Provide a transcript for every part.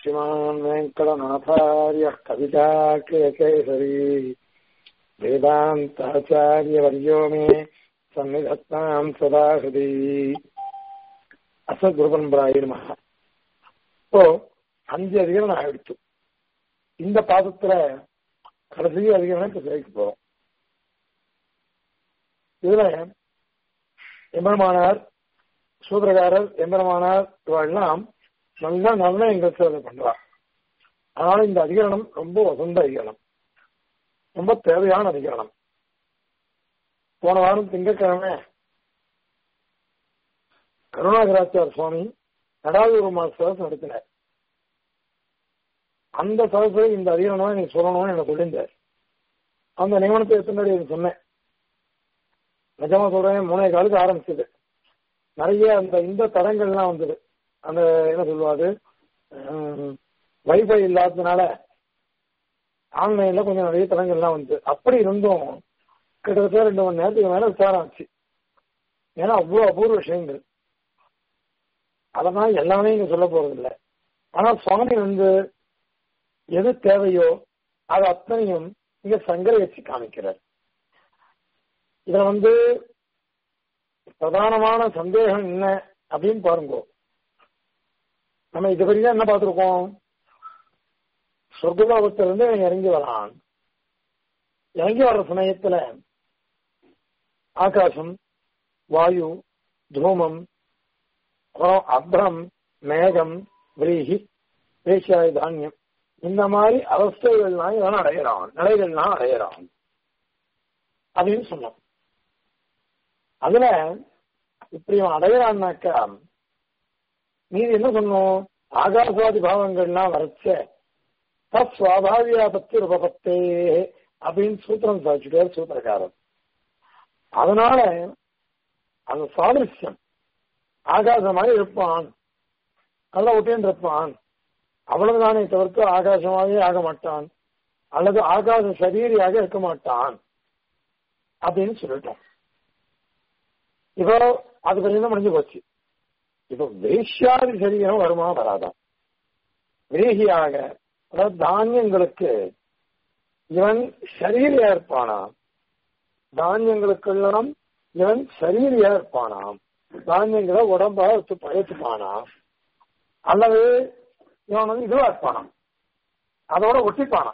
श्रीमान् वेङ्कटनाथार्यः कविताकेसरी वेदान्ताचार्यवर्यो मे सन्निधत्ताम् सदा हृदि அசகுருபரம்பராய நம இப்போ அஞ்சு அதிகாரம் ஆயிடுச்சு இந்த பாதத்துல கடைசி அதிகாரம் இப்ப சேர்க்க போறோம் இதுல எம்பெருமானார் சூத்திரகாரர் எம்பெருமானார் இவெல்லாம் நல்லா நல்லா எங்கள் சேவை பண்றா அதனால இந்த அதிகரணம் ரொம்ப வசந்த அதிகரணம் ரொம்ப தேவையான அதிகரணம் போன வாரம் திங்கட்கிழமை கருணாகராச்சார் சுவாமி நடாதூர் மாஸ்டர் நடத்தினார் அந்த சதசை இந்த அதிகரணம் நீங்க சொல்லணும்னு எனக்கு சொல்லியிருந்தார் அந்த நியமனத்தை எத்தனை சொன்னேன் நிஜமா சொல்றேன் மூணே காலுக்கு ஆரம்பிச்சது நிறைய அந்த இந்த தடங்கள்லாம் வந்தது அந்த என்ன சொல்லுவாது வைஃபை இல்லாததுனால ஆன்லைன்ல கொஞ்சம் நிறைய தடங்கள்லாம் வந்து அப்படி இருந்தும் கிட்டத்தட்ட ரெண்டு மணி நேரத்துக்கு மேல விசாரம் ஆச்சு ஏன்னா அவ்வளவு அபூர்வ விஷயங்கள் அதெல்லாம் எல்லாமே இங்க சொல்ல போறது இல்லை ஆனா சுவாமி வந்து எது தேவையோ அது அத்தனையும் இங்க சங்கரிச்சு காமிக்கிறார் இதுல வந்து பிரதானமான சந்தேகம் என்ன அப்படின்னு பாருங்க நம்ம இது வரைக்கும் என்ன பார்த்திருக்கோம் சொர்க்கலோகத்திலிருந்து இறங்கி வரான் இறங்கி வர்ற சமயத்துல ஆகாசம் வாயு தூமம் அப்புறம் அப்ரம் மேகம் விரீஹி வேஷாய தானியம் இந்த மாதிரி அவஸ்தைகள்லாம் இவன் அடையிறான் நிலைகள்லாம் அடையிறான் அப்படின்னு சொன்னோம் அதுல இப்படி அவன் அடையிறான்னாக்கா நீதி என்ன சொன்னோம் ஆகாசாதி பாவங்கள்லாம் வரைச்ச தஸ்வாபாவியா பத்தி ரூபபத்தே அப்படின்னு சூத்திரம் சாதிச்சுட்டார் சூத்திரக்காரர் அதனால அந்த சாதிருஷ்யம் ஆகாசம் மாதிரி இருப்பான் நல்ல ஒட்டின்னு இருப்பான் அவ்வளவுதானே தவிர்த்து ஆகாசமாகவே ஆக மாட்டான் அல்லது ஆகாச சரீரியாக இருக்க மாட்டான் அப்படின்னு சொல்லிட்டோம் இப்போ அது வரையும் முடிஞ்சு போச்சு இப்போ வேஷ்யாதி சரீரம் வருமா வராதா வேகியாக அதாவது தானியங்களுக்கு இவன் சரீரியா இருப்பானா தானியங்களுக்கெல்லாம் இவன் சரீரியா இருப்பானாம் தானியங்களை உடம்பா வச்சு பழச்சுப்பானா அல்லது இவன் வந்து இதுவா இருப்பானாம் அதோட ஒட்டிப்பானா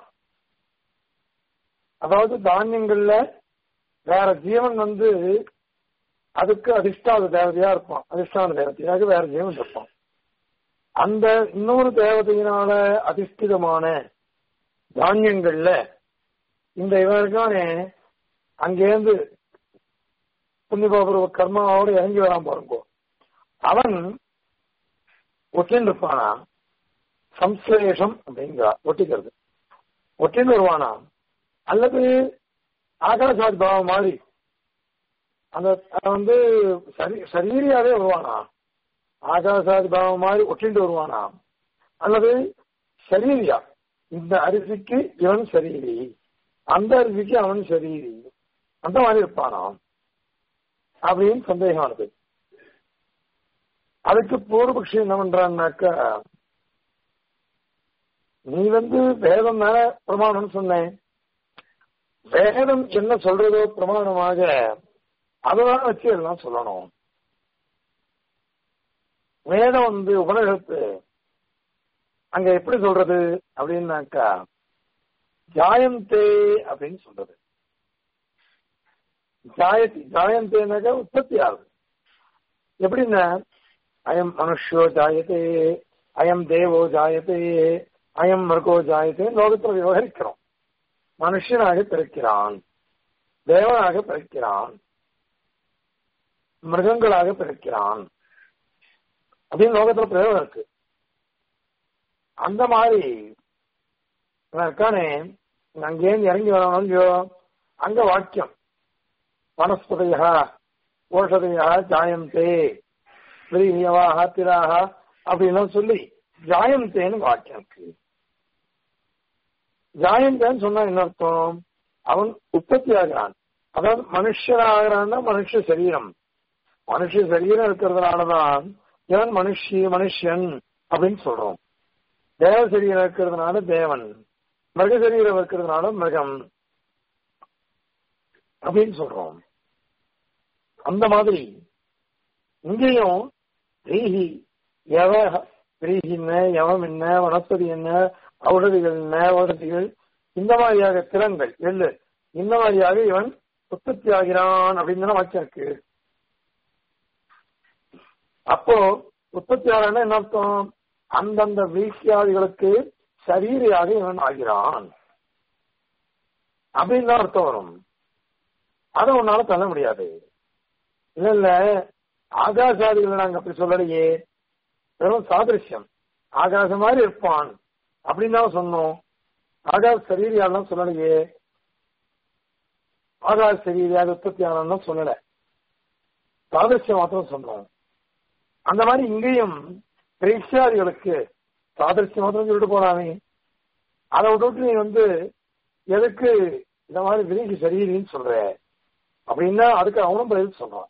அதாவது தானியங்கள்ல வேற ஜீவன் வந்து அதுக்கு அதிர்ஷ்டாத தேவதையா இருப்பான் அதிர்ஷ்டான தேவதையாக வேற ஜீவன் இருப்பான் அந்த இன்னொரு தேவதையினால அதிஷ்டிதமான தானியங்கள்ல இந்த இவருக்கானே அங்கேருந்து புண்ணியபாபுர கர்மாவோடு இறங்கி வரான் பாருங்க அவன் ஒட்டின்னு இருப்பானா சம்சலேஷம் அப்படிங்கிறா ஒட்டிக்கிறது ஒட்டின்னு வருவானா அல்லது ஆகாசாதி பாவம் மாதிரி அந்த வந்து சரி சரீரியாவே வருவானா ஆகாசாதி பாவம் மாதிரி ஒட்டிட்டு வருவானா அல்லது சரீரியா இந்த அரிசிக்கு இவன் சரீரி அந்த அரிசிக்கு அவன் சரீரி அந்த மாதிரி இருப்பானாம் அப்படின்னு சந்தேகமானது அதுக்கு பூர்வபக்ஷி என்ன பண்றான்னாக்கா நீ வந்து வேதம் மேல பிரமாணம் சொன்னேன் வேதம் என்ன சொல்றதோ பிரமாணமாக அதெல்லாம் வச்சு எல்லாம் சொல்லணும் வேதம் வந்து உபநிஷத்து அங்க எப்படி சொல்றது அப்படின்னாக்கா ஜாயந்தே அப்படின்னு சொல்றது ஜாயத்தி ஜாயந்தேனாக்கா உற்பத்தி ஆகுது எப்படின்னா அயம் மனுஷோ ஜாயத்தே அயம் தேவோ ஜாயத்தே அயம் மிருகோ ஜாயத்தே லோகத்தில் விவகரிக்கிறோம் மனுஷனாக பிறக்கிறான் தேவனாக பிறக்கிறான் மிருகங்களாக பிறக்கிறான் அப்படின்னு லோகத்துல பிரயோகம் இருக்கு அந்த மாதிரி இருக்கானே அங்கேருந்து இறங்கி வரணும் அங்க வாக்கியம் வனஸ்பதையா ஓஷதையா ஜாயந்தே விரீயவாக திராக அப்படின்லாம் சொல்லி ஜாயந்தேன்னு வாக்கியம் இருக்கு ஜாயந்தேன்னு சொன்னா என்ன அர்த்தம் அவன் உற்பத்தி ஆகிறான் அதாவது மனுஷனாகிறான்னா மனுஷ சரீரம் மனுஷ சரீரம் இருக்கிறதுனாலதான் இவன் மனுஷி மனுஷன் அப்படின்னு சொல்றோம் தேவ சரீரம் இருக்கிறதுனால தேவன் மிருக சரீரம் இருக்கிறதுனால மிருகம் அப்படின்னு சொல்றோம் அந்த மாதிரி இங்கேயும் ரீஹி எவ ரீஹி என்ன எவம் என்ன வனஸ்பதி என்ன ஔஷதிகள் என்ன ஔஷதிகள் இந்த மாதிரியாக திறன்கள் எள்ளு இந்த மாதிரியாக இவன் உற்பத்தி ஆகிறான் அப்படின்னு தானே வாக்கியம் இருக்கு அப்போ உற்பத்தி ஆகிறான்னா என்ன அர்த்தம் அந்தந்த வீழ்ச்சியாதிகளுக்கு சரீரியாக இவன் ஆகிறான் அப்படின்னு தான் அர்த்தம் வரும் அதை உன்னால தள்ள முடியாது இல்ல இல்ல ஆகாசாதிகள் நாங்க அப்படி சொல்லலையே வெறும் சாதிருஷ்யம் ஆகாசம் மாதிரி இருப்பான் அப்படின்னு தான் சொன்னோம் ஆகாஷ் சரீரியாலாம் சொல்லலையே ஆகாஷ் சரீரியாக உற்பத்தி ஆனான்னு சொல்லல சாதிருஷ்யம் மாத்திரம் சொன்னோம் அந்த மாதிரி இங்கேயும் பிரேட்சாதிகளுக்கு சாதிருஷ்யம் மாத்திரம் சொல்லிட்டு போறானே அதை விட்டுட்டு நீ வந்து எதுக்கு இந்த மாதிரி விரிகி சரீரின்னு சொல்ற அப்படின்னா அதுக்கு அவனும் பதில் சொல்றான்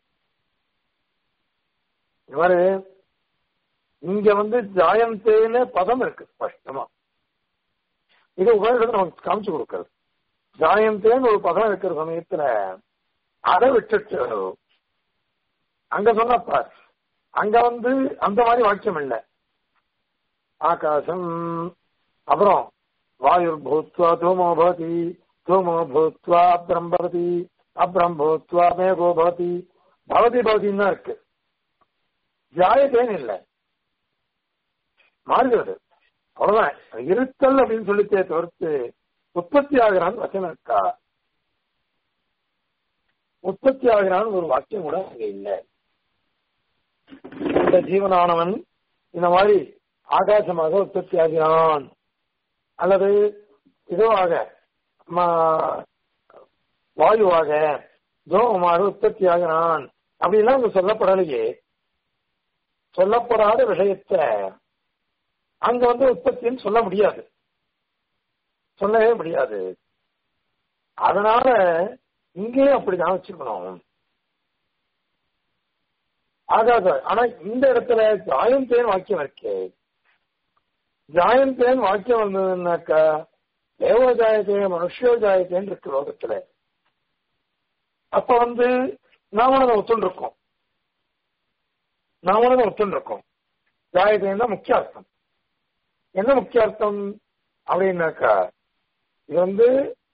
இவரு இங்க வந்து ஜாயந்தேன்னு பதம் இருக்கு ஸ்பஷ்டமா இது உபயோகத்தை நமக்கு காமிச்சு கொடுக்கறது ஜாயந்தேன்னு ஒரு பதம் இருக்கிற சமயத்துல அதை விட்டுட்டு அங்க சொன்னப்ப அங்க வந்து அந்த மாதிரி வாக்கியம் இல்லை ஆகாசம் அப்புறம் வாயுர் பூத்வா தூமோ பவதி தூமோ பூத்வா அப்ரம் பவதி அப்ரம் பூத்வா மேகோ பவதி பவதி பவதின்னு தான் இருக்கு ஜாயத்தேன்னு இல்லை மாறுகிறது அவ்வளவுதான் இருத்தல் அப்படின்னு சொல்லித்தே தவிர்த்து உற்பத்தி ஆகிறான்னு வச்சனம் இருக்கா உற்பத்தி ஆகிறான்னு ஒரு வாக்கியம் கூட அங்க இல்லை இந்த ஜீவனானவன் இந்த மாதிரி ஆகாசமாக உற்பத்தி ஆகிறான் அல்லது இதுவாக வாயுவாக தோமமாக உற்பத்தி ஆகிறான் அப்படின்லாம் அங்க சொல்லப்படலையே சொல்லப்படாத விஷயத்த அங்க வந்து உற்பத்தின்னு சொல்ல முடியாது சொல்லவே முடியாது அதனால இங்கேயும் அப்படிதான் வச்சுக்கணும் ஆகாத ஆனா இந்த இடத்துல ஜாயந்தேன் வாக்கியம் இருக்கு ஜாயந்தேன் வாக்கியம் வந்ததுன்னாக்கா தேவஜாயத்தே மனுஷோஜாயத்தேன் இருக்கு லோகத்துல அப்ப வந்து நாம அதை ஒத்துண்டு இருக்கோம் நாம அதை ஒத்துண்டு இருக்கோம் ஜாயத்தேன் தான் முக்கிய அர்த்தம் என்ன முக்கிய அர்த்தம் அப்படின்னாக்கா இது வந்து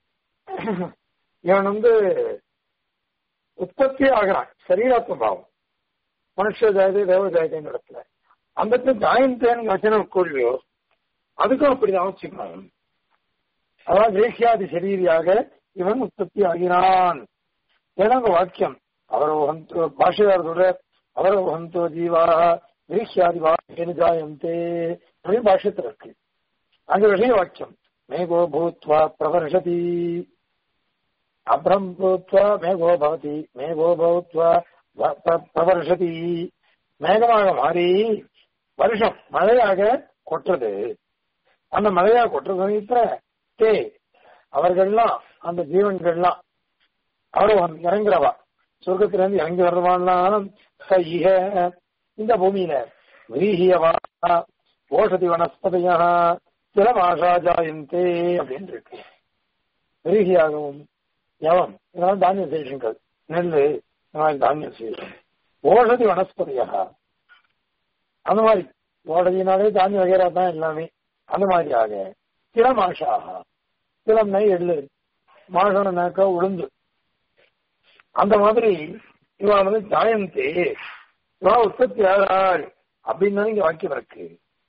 இவன் வந்து உற்பத்தி ஆகிறான் சரீராத்ம பாவம் மனுஷ ஜாயதே தேவ ஜாயதேன்னு இடத்துல அந்த ஜாயந்தேன் வச்சனம் கொள்ளியோ அதுக்கும் அப்படிதான் வச்சுக்கணும் அதாவது தேசியாதி சரீரியாக இவன் உற்பத்தி ஆகிறான் ஏதாங்க வாக்கியம் அவரோகந்தோ பாஷையாரதோட அவரோகந்தோ ஜீவா தேசியாதி வாக்கியம் ஜாயந்தே அப்படின்னு பாஷ்யத்தில் இருக்கு அங்க விஷய வாக்கியம் மேகோ பூத்வா பிரவர்ஷதி அப்ரம் பூத்வா மேகோ பவதி மேகோ பூத்வா பிரவர்ஷதி மேகமாக மாறி வருஷம் மழையாக கொட்டுறது அந்த மழையாக கொட்டுற சமயத்துல தே அவர்கள்லாம் அந்த ஜீவன்கள்லாம் அவரும் இறங்குறவா சொர்க்கத்துல இருந்து இறங்கி வர்றவான்லாம் ஈக இந்த பூமியில விரீகியவா ஓஷதி வனஸ்பதியா திலமாஷா ஜாயந்தே அப்படின்னு இருக்கு விரீகியாகவும் யவம் இதெல்லாம் தானிய சேஷங்கள் நெல் இந்த மாதிரி தானிய சேஷம் ஓஷதி வனஸ்பதியா அந்த மாதிரி ஓடதினாலே தானிய வகைரா தான் எல்லாமே அந்த மாதிரியாக திலமாஷாக திலம்னா எள்ளு மாஷம்னாக்கா உளுந்து அந்த மாதிரி இவன் வந்து ஜாயந்தே இவன் உற்பத்தி ஆகிறாள் அப்படின்னு இங்க வாக்கியம் இருக்கு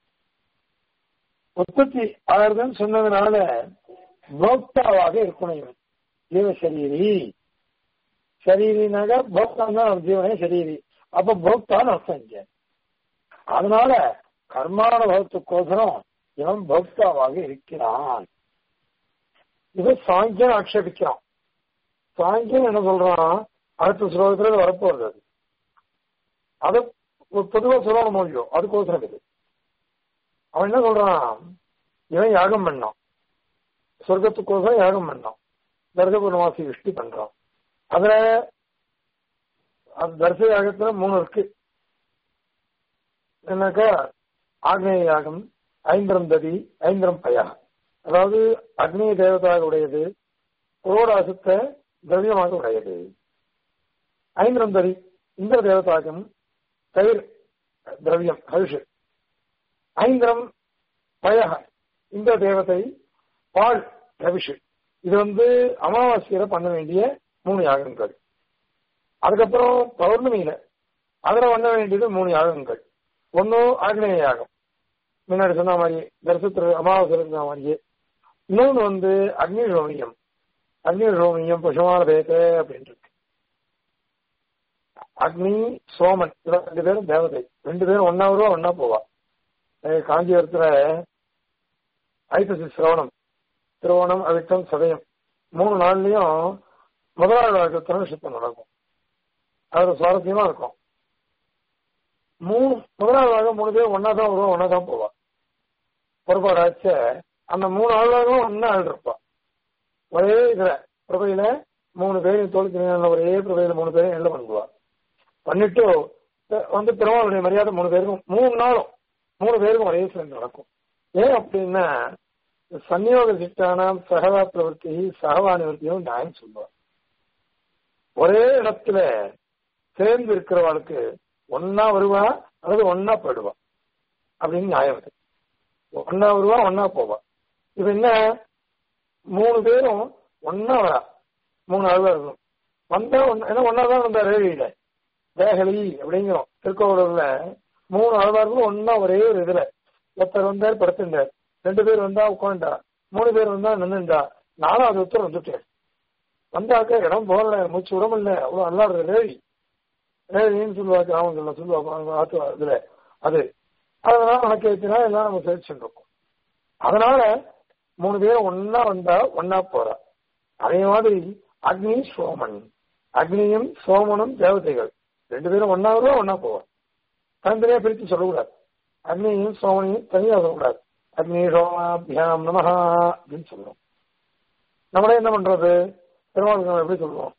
உற்பத்தி ஆகிறதுன்னு சொன்னதுனால போக்தாவாக இருக்கணும் இவன் ஜீவசரீரி சரீரினாக போக்தான் தான் ஜீவனே சரீரி அப்ப போக்தான்னு அர்த்தம் இங்க அதனால கர்மானுபவத்துக்கோசரம் இவன் போக்தாவாக இருக்கிறான் இது சாங்கியன் ஆட்சேபிக்கிறான் சாங்கியன் என்ன சொல்றான் அடுத்த ஸ்லோகத்துல வரப்போறது அது அது பொதுவா சொல்லணும் முடியும் அதுக்கோசரம் இது அவன் என்ன சொல்றான் இவன் யாகம் பண்ணான் சொர்க்கத்துக்கோசரம் யாகம் பண்ணான் தர்கபுரவாசி விஷ்டி பண்றான் அதுல தர்ச யாகத்துல மூணு இருக்கு என்னக்கா ஆக்னேய யாகம் ஐந்திரம் ததி ஐந்திரம் பயா அதாவது அக்னி தேவதாக உடையது புரோடாசத்தை திரவியமாக உடையது ஐந்திரம் ததி இந்திர தேவதாகம் தயிர் திரவியம் ஹர்ஷு ஐந்திரம் பய இந்த தேவதை பால் ரவிஷு இது வந்து அமாவாசையில பண்ண வேண்டிய மூணு யாகங்கள் அதுக்கப்புறம் பௌர்ணமியில அதுல பண்ண வேண்டியது மூணு யாகங்கள் ஒன்னு ஆக்னேய யாகம் முன்னாடி சொன்ன மாதிரி தரிசத்திர அமாவாசை சொன்ன மாதிரியே இன்னொன்று வந்து அக்னி ரோமியம் அக்னி ரோமியம் பசுமான பேத அப்படின்னு இருக்கு அக்னி சோமன் இவன் ரெண்டு பேரும் தேவதை ரெண்டு பேரும் ஒன்னா வருவா ஒன்னா போவா காஞ்சிபுரத்துல ஐப்பசி சிரவணம் திருவோணம் அவிட்டம் சதயம் மூணு நாள்லயும் முதலாவது வாழ்க்கை சுத்தம் நடக்கும் அது சுவாரஸ்யமா இருக்கும் மூணு முதலாவது வாரம் மூணு பேர் ஒன்னா தான் வருவா ஒன்னா தான் போவா பொறுப்பாடு ஆச்ச அந்த மூணு ஆளுநரும் ஒன்னா ஆள் இருப்பா ஒரே இதுல பிரபையில மூணு பேரும் தோல்வி ஒரே பிரபையில மூணு பேரும் எல்லாம் பண்ணுவா பண்ணிட்டு வந்து திருமாவளுடைய மரியாதை மூணு பேருக்கும் மூணு நாளும் மூணு பேருக்கும் ஒரே சேர்ந்து நடக்கும் ஏன் அப்படின்னா சன்னியோக சிட்டான சகவா பிரவர்த்தி சகவா நிவர்த்தியும் நியாயம் சொல்லுவார் ஒரே இடத்துல சேர்ந்து இருக்கிறவாளுக்கு ஒன்னா வருவா அல்லது ஒன்னா போயிடுவா அப்படின்னு நியாயம் அது ஒன்னா வருவா ஒன்னா போவா இது என்ன மூணு பேரும் ஒன்னா வரா மூணு அழுவா இருக்கும் வந்தா ஏன்னா ஒன்னா தான் வந்தா ரேடியில வேகலி அப்படிங்கிறோம் திருக்கோவிலூர்ல மூணு அழுவார்களும் ஒன்னா ஒரே ஒரு இதுல ஒருத்தர் வந்தார் படுத்துட்டார் ரெண்டு பேர் வந்தா உட்காண்டா மூணு பேர் வந்தா நின்னுண்டா நாலாவது ஒருத்தர் வந்துட்டார் வந்தாக்க இடம் போகல மூச்சு விடமில்ல அவ்வளவு அல்லாடுற ரேவி ரேவின்னு சொல்லுவா கிராமங்கள்ல சொல்லுவா ஆத்து இதுல அது அதனால உனக்கு ஏற்றினா எல்லாம் நம்ம சேர்ச்சுட்டு இருக்கோம் அதனால மூணு பேரும் ஒன்னா வந்தா ஒன்னா போறா அதே மாதிரி அக்னி சோமன் அக்னியும் சோமனும் தேவதைகள் ரெண்டு பேரும் ஒன்னா வருவா ஒன்னா போவா தனித்தனியா பிரித்து சொல்லக்கூடாது அக்னியும் சோமனையும் தனியா சொல்லக்கூடாது அக்னி சோமாபியாம் நமஹா அப்படின்னு சொல்லுவோம் நம்மளே என்ன பண்றது பெருமாளுக்கு நம்ம எப்படி சொல்லுவோம்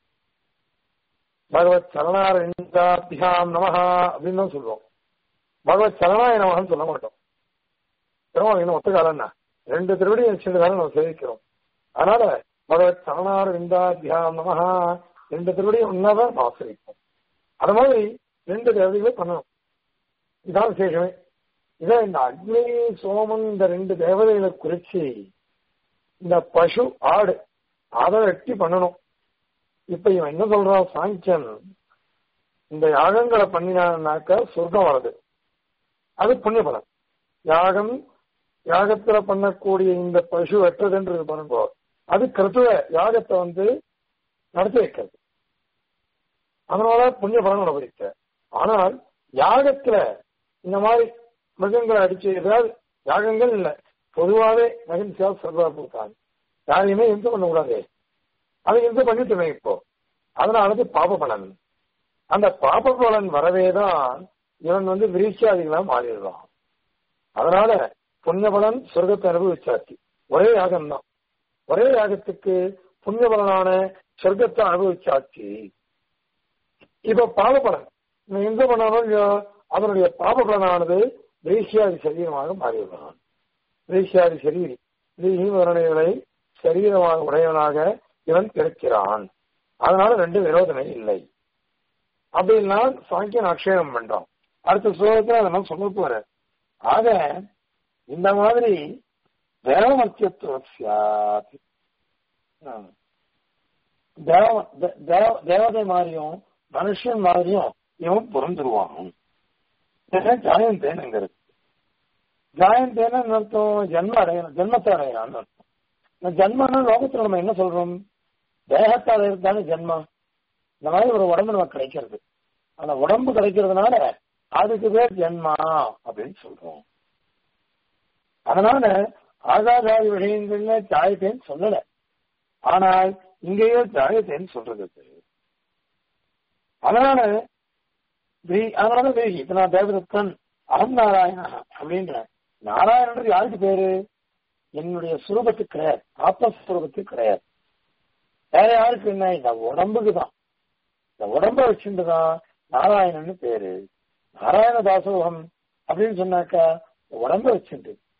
பகவத் சரணாரவிந்தாபியாம் நமஹா அப்படின்னு தான் சொல்லுவோம் பகவத் சரணாய நமகன்னு சொல்ல மாட்டோம் பெருமாள் என்ன ஒத்த காலம்னா ரெண்டு திருவடியும் சிறு காலம் நம்ம சேவிக்கிறோம் அதனால பகவத் சரணாரவிந்தாபியாம் நமஹா ரெண்டு திருவடியும் ஒன்னாதான் நம்ம ஆசிரிப்போம் அது மாதிரி ரெண்டு தேவதைகளும் பண்ணணும் இதான் விசேஷமே இதான் இந்த அக்னி சோமன் இந்த ரெண்டு தேவதைகளை குறிச்சு இந்த பசு ஆடு அதை வெட்டி பண்ணணும் இப்ப இவன் என்ன சொல்றான் சாங்கியன் இந்த யாகங்களை பண்ணினாக்க சொர்க்கம் வருது அது புண்ணிய பலன் யாகம் யாகத்துல பண்ணக்கூடிய இந்த பசு வெட்டுறதுன்றது பண்ணும்போ அது கிருத்துவ யாகத்தை வந்து நடத்தி வைக்கிறது அதனால புண்ணிய பலன் அனுபவிக்க ஆனால் யாகத்துல இந்த மாதிரி மிருகங்களை அடிச்சு ஏதாவது யாகங்கள் இல்ல பொதுவாகவே மகிழ்ச்சியா சொல்வா போட்டாங்க யாரையுமே எந்த பண்ணக்கூடாது அதை எந்த பண்ணிட்டுமே இப்போ அதனாலது பாப பலன் அந்த பாப பலன் வரவேதான் இவன் வந்து விரீட்சாதிகளா மாறிடுறான் அதனால புண்ணிய பலன் சொர்க்கத்தை அனுபவிச்சாச்சு ஒரே யாகம் தான் ஒரே யாகத்துக்கு புண்ணிய பலனான சொர்க்கத்தை அனுபவிச்சாச்சு இப்ப பாப பலன் இவன் எங்க பண்ணாலும் அதனுடைய பாப பலனானது வேசியாதி சரீரமாக மாறிவிடுறான் வேசியாதி சரீரி ஈவரணைகளை சரீரமாக உடையவனாக இவன் கிடைக்கிறான் அதனால ரெண்டு விரோதனை இல்லை அப்படின்னா சாங்கியன் அக்ஷயம் பண்றோம் அடுத்த ஸ்லோகத்தில் அதெல்லாம் சொல்ல போற ஆக இந்த மாதிரி தேவமத்தியத்துவம் தேவதை மாதிரியும் மனுஷன் மாதிரியும் இவன் பிறந்துருவான் ஜாயந்தேன் இருக்கு ஜாயந்தேன அர்த்தம் ஜென்ம அடையணும் ஜென்மத்தை அடையலாம்னு அர்த்தம் இந்த ஜென்மனா லோகத்துல நம்ம என்ன சொல்றோம் தேகத்தை அடையிறது ஜென்மம் இந்த மாதிரி ஒரு உடம்பு நமக்கு கிடைக்கிறது அந்த உடம்பு கிடைக்கிறதுனால அதுக்கு பேர் ஜென்மா அப்படின்னு சொல்றோம் அதனால ஆகாதாதி விஷயங்கள்ல ஜாயத்தேன்னு சொல்லல ஆனால் இங்கேயோ ஜாயத்தேன்னு சொல்றது அதனால அதனால வேகி இப்ப நான் தேவதத்தன் அகம் நாராயணா அப்படின்ற நாராயணன்றது யாருக்கு பேரு என்னுடைய சுரூபத்துக்கு கிடையாது ஆத்மஸ்வரூபத்துக்கு கிடையாது வேற யாருக்கு என்ன இந்த உடம்புக்கு தான் இந்த உடம்ப வச்சுட்டு தான் நாராயணன்னு பேரு நாராயண தாசோகம் அப்படின்னு சொன்னாக்கா உடம்ப வச்சுட்டு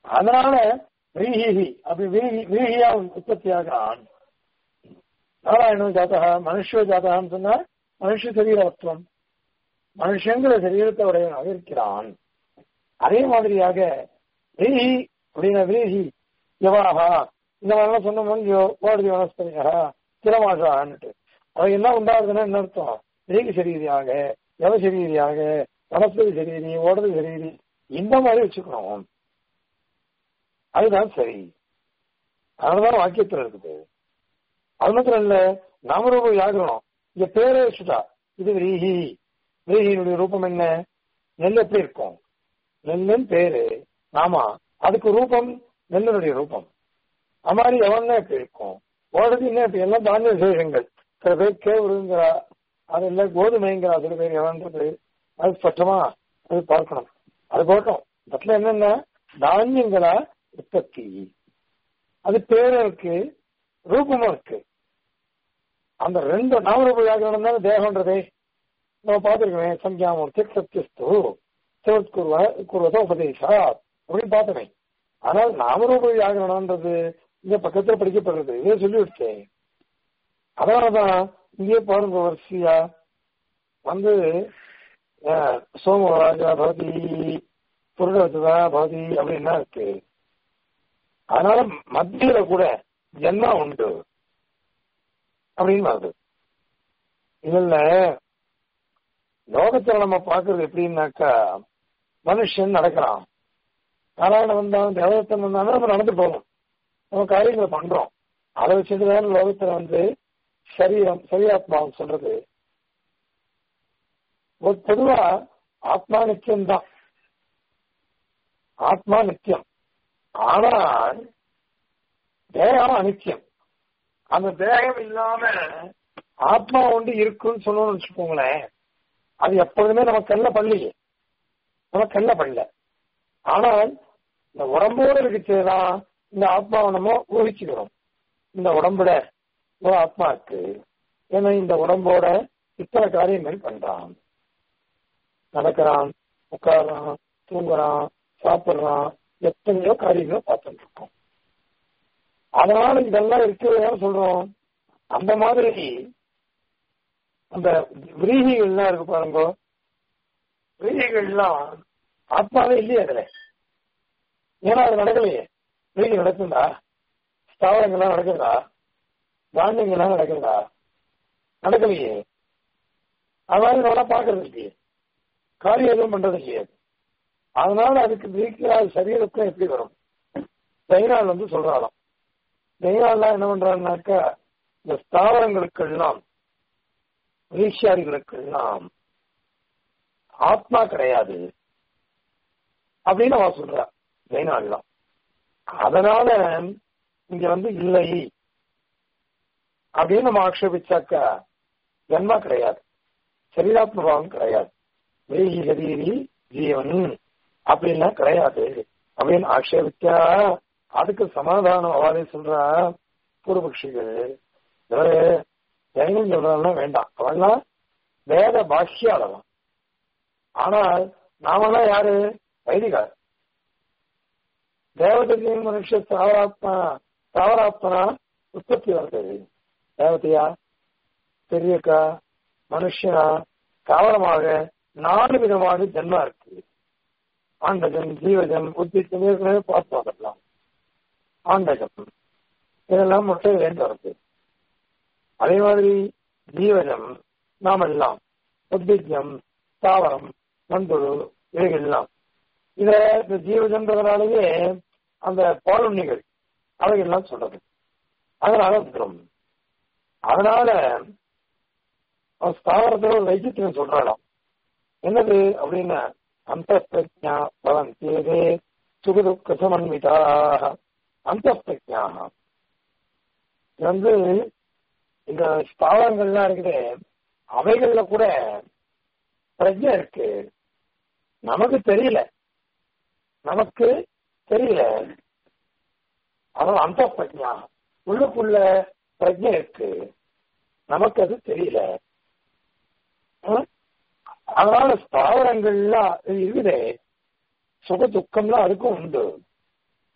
அதனால விரீஹி அப்படி விரீஹி விரீஹியா உற்பத்தியாகிறான் நாராயண ஜாதகா மனுஷ ஜாதகான்னு சொன்னா மனுஷ சரீரத்துவம் மனுஷங்கிற சரீரத்தை உடையவனாக இருக்கிறான் அதே மாதிரியாக விரீஹி அப்படின்னா விரீஹி யவாகா இந்த மாதிரிலாம் சொன்ன மாதிரி ஓடுதி வனஸ்பதிகா திரமாசான்ட்டு அவன் என்ன உண்டாகுதுன்னா என்ன அர்த்தம் விரீகி சரீரியாக யவ சரீரியாக வனஸ்பதி சரீரி ஓடுது சரீரி இந்த மாதிரி வச்சுக்கணும் அதுதான் சரி அதனாலதான் வாக்கியத்தில் இருக்குது அது மாத்திரம் இல்ல நாமரூப வியாகரணம் இங்க பேரே வச்சுட்டா இது விரீஹி விரீஹியினுடைய ரூபம் என்ன நெல் எப்படி இருக்கும் நெல்லுன்னு பேரு ஆமா அதுக்கு ரூபம் நெல்லுடைய ரூபம் அது மாதிரி எவன் எப்படி இருக்கும் ஓடுறது என்ன இப்ப எல்லாம் தானிய விசேஷங்கள் சில பேர் கேவுருங்கிறா அது இல்ல கோதுமைங்கிறா சில பேர் எவன்றது அது ஸ்பஷ்டமா அது பார்க்கணும் அது போட்டோம் இடத்துல என்னன்னா தானியங்களா உற்பத்தி அது பேரும் இருக்கு ரூபமும் இருக்கு அந்த ரெண்டு நாமரூப வியாகரணம் தானே தேகம்ன்றதே நம்ம பார்த்துருக்கோமே சங்கியாமூர்த்தி சத்தியஸ்து சிவத் குருவ குருவத உபதேசா அப்படின்னு பார்த்தோமே ஆனால் நாமரூப வியாகரணம்ன்றது இங்க பக்கத்துல படிக்கப்படுறது இதே சொல்லி விட்டேன் அதனாலதான் இங்கே பாருங்க வரிசையா வந்து சோமராஜா பவதி புருடவத்ததா பவதி அப்படின்னா இருக்கு அதனால மத்தியில கூட ஜென்மா உண்டு அப்படின்னு வருது இதுல லோகத்துல நம்ம பாக்குறது எப்படின்னாக்கா மனுஷன் நடக்கிறான் நாராயணன் வந்தாலும் தேவதத்தன் வந்தாலும் நம்ம நடந்து போவோம் நம்ம காரியங்களை பண்றோம் அதை வச்சுட்டுதான் லோகத்துல வந்து சரீரம் சரீராத்மாவும் சொல்றது பொதுவா ஆத்மா நித்தியம் தான் ஆத்மா நித்தியம் ஆனால் தேகம் அனித்தியம் அந்த தேகம் இல்லாம ஆத்மா ஒன்று இருக்குன்னு சொல்லணும்னு வச்சுக்கோங்களேன் அது எப்பொழுதுமே நம்ம கல்ல பள்ளியே நம்ம கல்ல பள்ள ஆனால் இந்த உடம்போடு இருக்குச்சுதான் இந்த ஆத்மாவை நம்ம ஊகிச்சுக்கிறோம் இந்த உடம்புல ஒரு ஆத்மா இருக்கு ஏன்னா இந்த உடம்போட இத்தனை காரியங்கள் பண்றான் நடக்கிறான் உட்காடுறான் தூங்குறான் சாப்பிடுறான் எத்தனையோ காரியங்களை பார்த்துட்டு இருக்கோம் அதனால இதெல்லாம் இருக்கிறதுன்னு சொல்றோம் அந்த மாதிரி அந்த விரீகிகள்லாம் இருக்கு பாருங்க விரீகிகள்லாம் ஆத்மாவே இல்லையே அதுல ஏன்னா அது நடக்கலையே விரீகி நடக்குதா ஸ்தாவரங்கள்லாம் நடக்குதா தானியங்கள்லாம் நடக்குதா நடக்கலையே அது மாதிரி நம்மளா பாக்குறது இல்லையே காரியம் எதுவும் பண்றது இல்லையே அதனால அதுக்கு வீக்கில் சரீரத்துக்கும் எப்படி வரும் தைரால் வந்து சொல்றாளாம் தைரால்லாம் என்ன பண்றாருனாக்கா இந்த ஸ்தாவரங்களுக்கெல்லாம் வீழ்ச்சியாரிகளுக்கெல்லாம் ஆத்மா கிடையாது அப்படின்னு அவ சொல்றா ஜெயினாலாம் அதனால இங்க வந்து இல்லை அப்படின்னு நம்ம ஆக்ஷேபிச்சாக்கா ஜென்மா கிடையாது சரீராத்மபாவம் கிடையாது வேகி சரீரி ஜீவன் அப்படின்லாம் கிடையாது அப்படின்னு ஆக்ஷேபிச்சா அதுக்கு சமாதானம் அவாதே சொல்றா பூர்வபக்ஷிகள் ஜெயினம் சொல்றதெல்லாம் வேண்டாம் அவெல்லாம் வேத பாஷ்யாளலாம் ஆனால் நாமெல்லாம் யாரு வைதிகார் தேவதையும் மனுஷ தாவராத்மா தாவராத்மனா உற்பத்தி வருது தேவதையா பெரியக்கா மனுஷனா தாவரமாக நாலு விதமான ஜென்மா இருக்கு ஆண்டகம் ஜீவஜம் உத்தித்தம் ஏற்கனவே பார்த்து பார்க்கலாம் ஆண்டகம் இதெல்லாம் முட்டை வேண்டு வருது அதே மாதிரி ஜீவஜம் நாம் எல்லாம் உத்திஜம் தாவரம் மண்புழு இவைகள்லாம் இத இந்த ஜீவஜன்றதுனாலேயே அந்த பாலுண்ணிகள் அவைகள்லாம் சொல்றது அதனால வந்துடும் அதனால ஸ்தாவரத்துல ஒரு வைத்தியம் சொல்றாளாம் என்னது அப்படின்னா அந்த பிரஜா பவந்தேதே சுகதுக்க சமன்விதாக அந்த பிரஜாக வந்து இந்த ஸ்தாவரங்கள்லாம் இருக்குது அவைகள்ல கூட பிரஜை இருக்கு நமக்கு தெரியல நமக்கு தெரியல அதான் அந்த பிரஜா உள்ளுக்குள்ள பிரஜை இருக்கு நமக்கு அது தெரியல அதனால ஸ்தாவரங்கள்லாம் இருக்குதே சுக துக்கம்லாம் அதுக்கும் உண்டு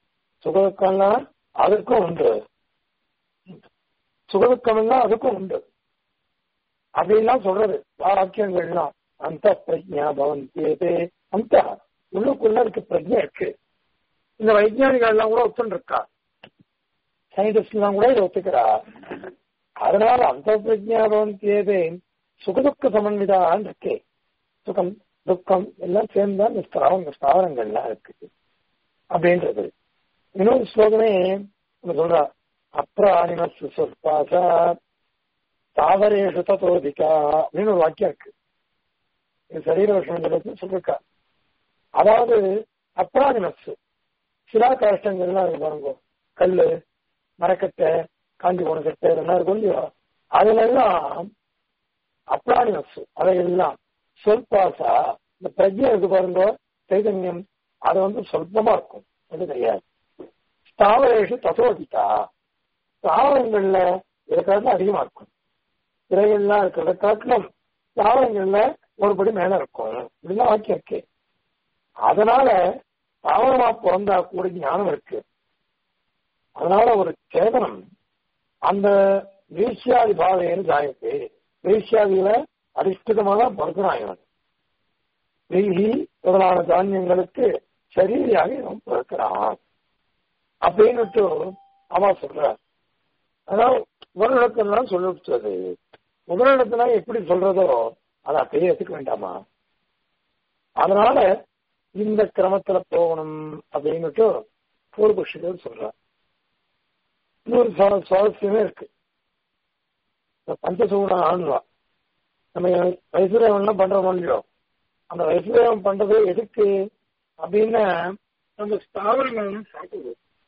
சுகதுக்கம்லாம் அதுக்கும் உண்டு சுகதுக்கம்லாம் அதுக்கும் உண்டு அப்படின்லாம் சொல்றது வாக்கியங்கள்லாம் அந்த பிரஜா பவந்தியதே அந்த உள்ளுக்குள்ள இருக்கு பிரஜை இருக்கு இந்த வைஜானிகள் எல்லாம் கூட ஒத்துன்னு இருக்கா சயின்டிஸ்ட் எல்லாம் கூட இதை ஒத்துக்கிறா அதனால அந்த பிரஜா பவந்தியதே சுகதுக்க சமன்விதான் இருக்கே சுகம் துக்கம் எல்லாம் சேர்ந்தா இந்த ஸ்தாவங்க ஸ்தாவரங்கள்லாம் இருக்கு அப்படின்றது இன்னொரு ஸ்லோகமே சொல்றா அப்ராணிமசு சொற்பாசா தாவரேஷு தத்தோதிகா அப்படின்னு ஒரு வாக்கியம் இருக்கு இது சரீர விஷயம் சொல்லிருக்கா அதாவது அப்ராணிமசு சிலா கஷ்டங்கள்லாம் இருக்கு பாருங்க கல்லு மரக்கட்டை காஞ்சி போன கட்டை இதெல்லாம் இருக்கும் இல்லையோ அதுல எல்லாம் அப்ராணிமசு அதையெல்லாம் சொல்பாசா இந்த பிரஜை இருக்கு பாருங்க சைதன்யம் அது வந்து சொல்பமா இருக்கும் அது கிடையாது ஸ்தாவரேஷு தசோதிக்கா ஸ்தாவரங்கள்ல இருக்கிறது அதிகமா இருக்கும் திரைகள்லாம் இருக்கிறத காட்டிலும் ஸ்தாவரங்கள்ல ஒருபடி மேல இருக்கும் இப்படிலாம் வாக்கியம் இருக்கு அதனால தாவரமா பிறந்தா கூட ஞானம் இருக்கு அதனால ஒரு சேதனம் அந்த வீசியாதி பாதைன்னு ஜாயத்து வீசியாதியில அதிஷ்டிதமாக பிறக்கிறான் இவன் வெய்கி முதலான தானியங்களுக்கு சரீரியாக இவன் பிறக்கிறான் அப்படின்னுட்டு அவா சொல்ற அதாவது முதலிடத்துலாம் சொல்லிவிட்டது முதலிடத்துல எப்படி சொல்றதோ அதை அப்படியே எடுத்துக்க வேண்டாமா அதனால இந்த கிரமத்துல போகணும் அப்படின்னுட்டு பூர்வபக்ஷிகள் சொல்ற இன்னொரு சுவாரஸ்யமே இருக்கு பஞ்சசூட ஆணுவா நம்ம வைசுரேவன்லாம் பண்றோம் இல்லையோ அந்த வைசுரேவம் பண்றது எதுக்கு அப்படின்னு நம்ம ஸ்தாவரங்கள் சாப்பிடுது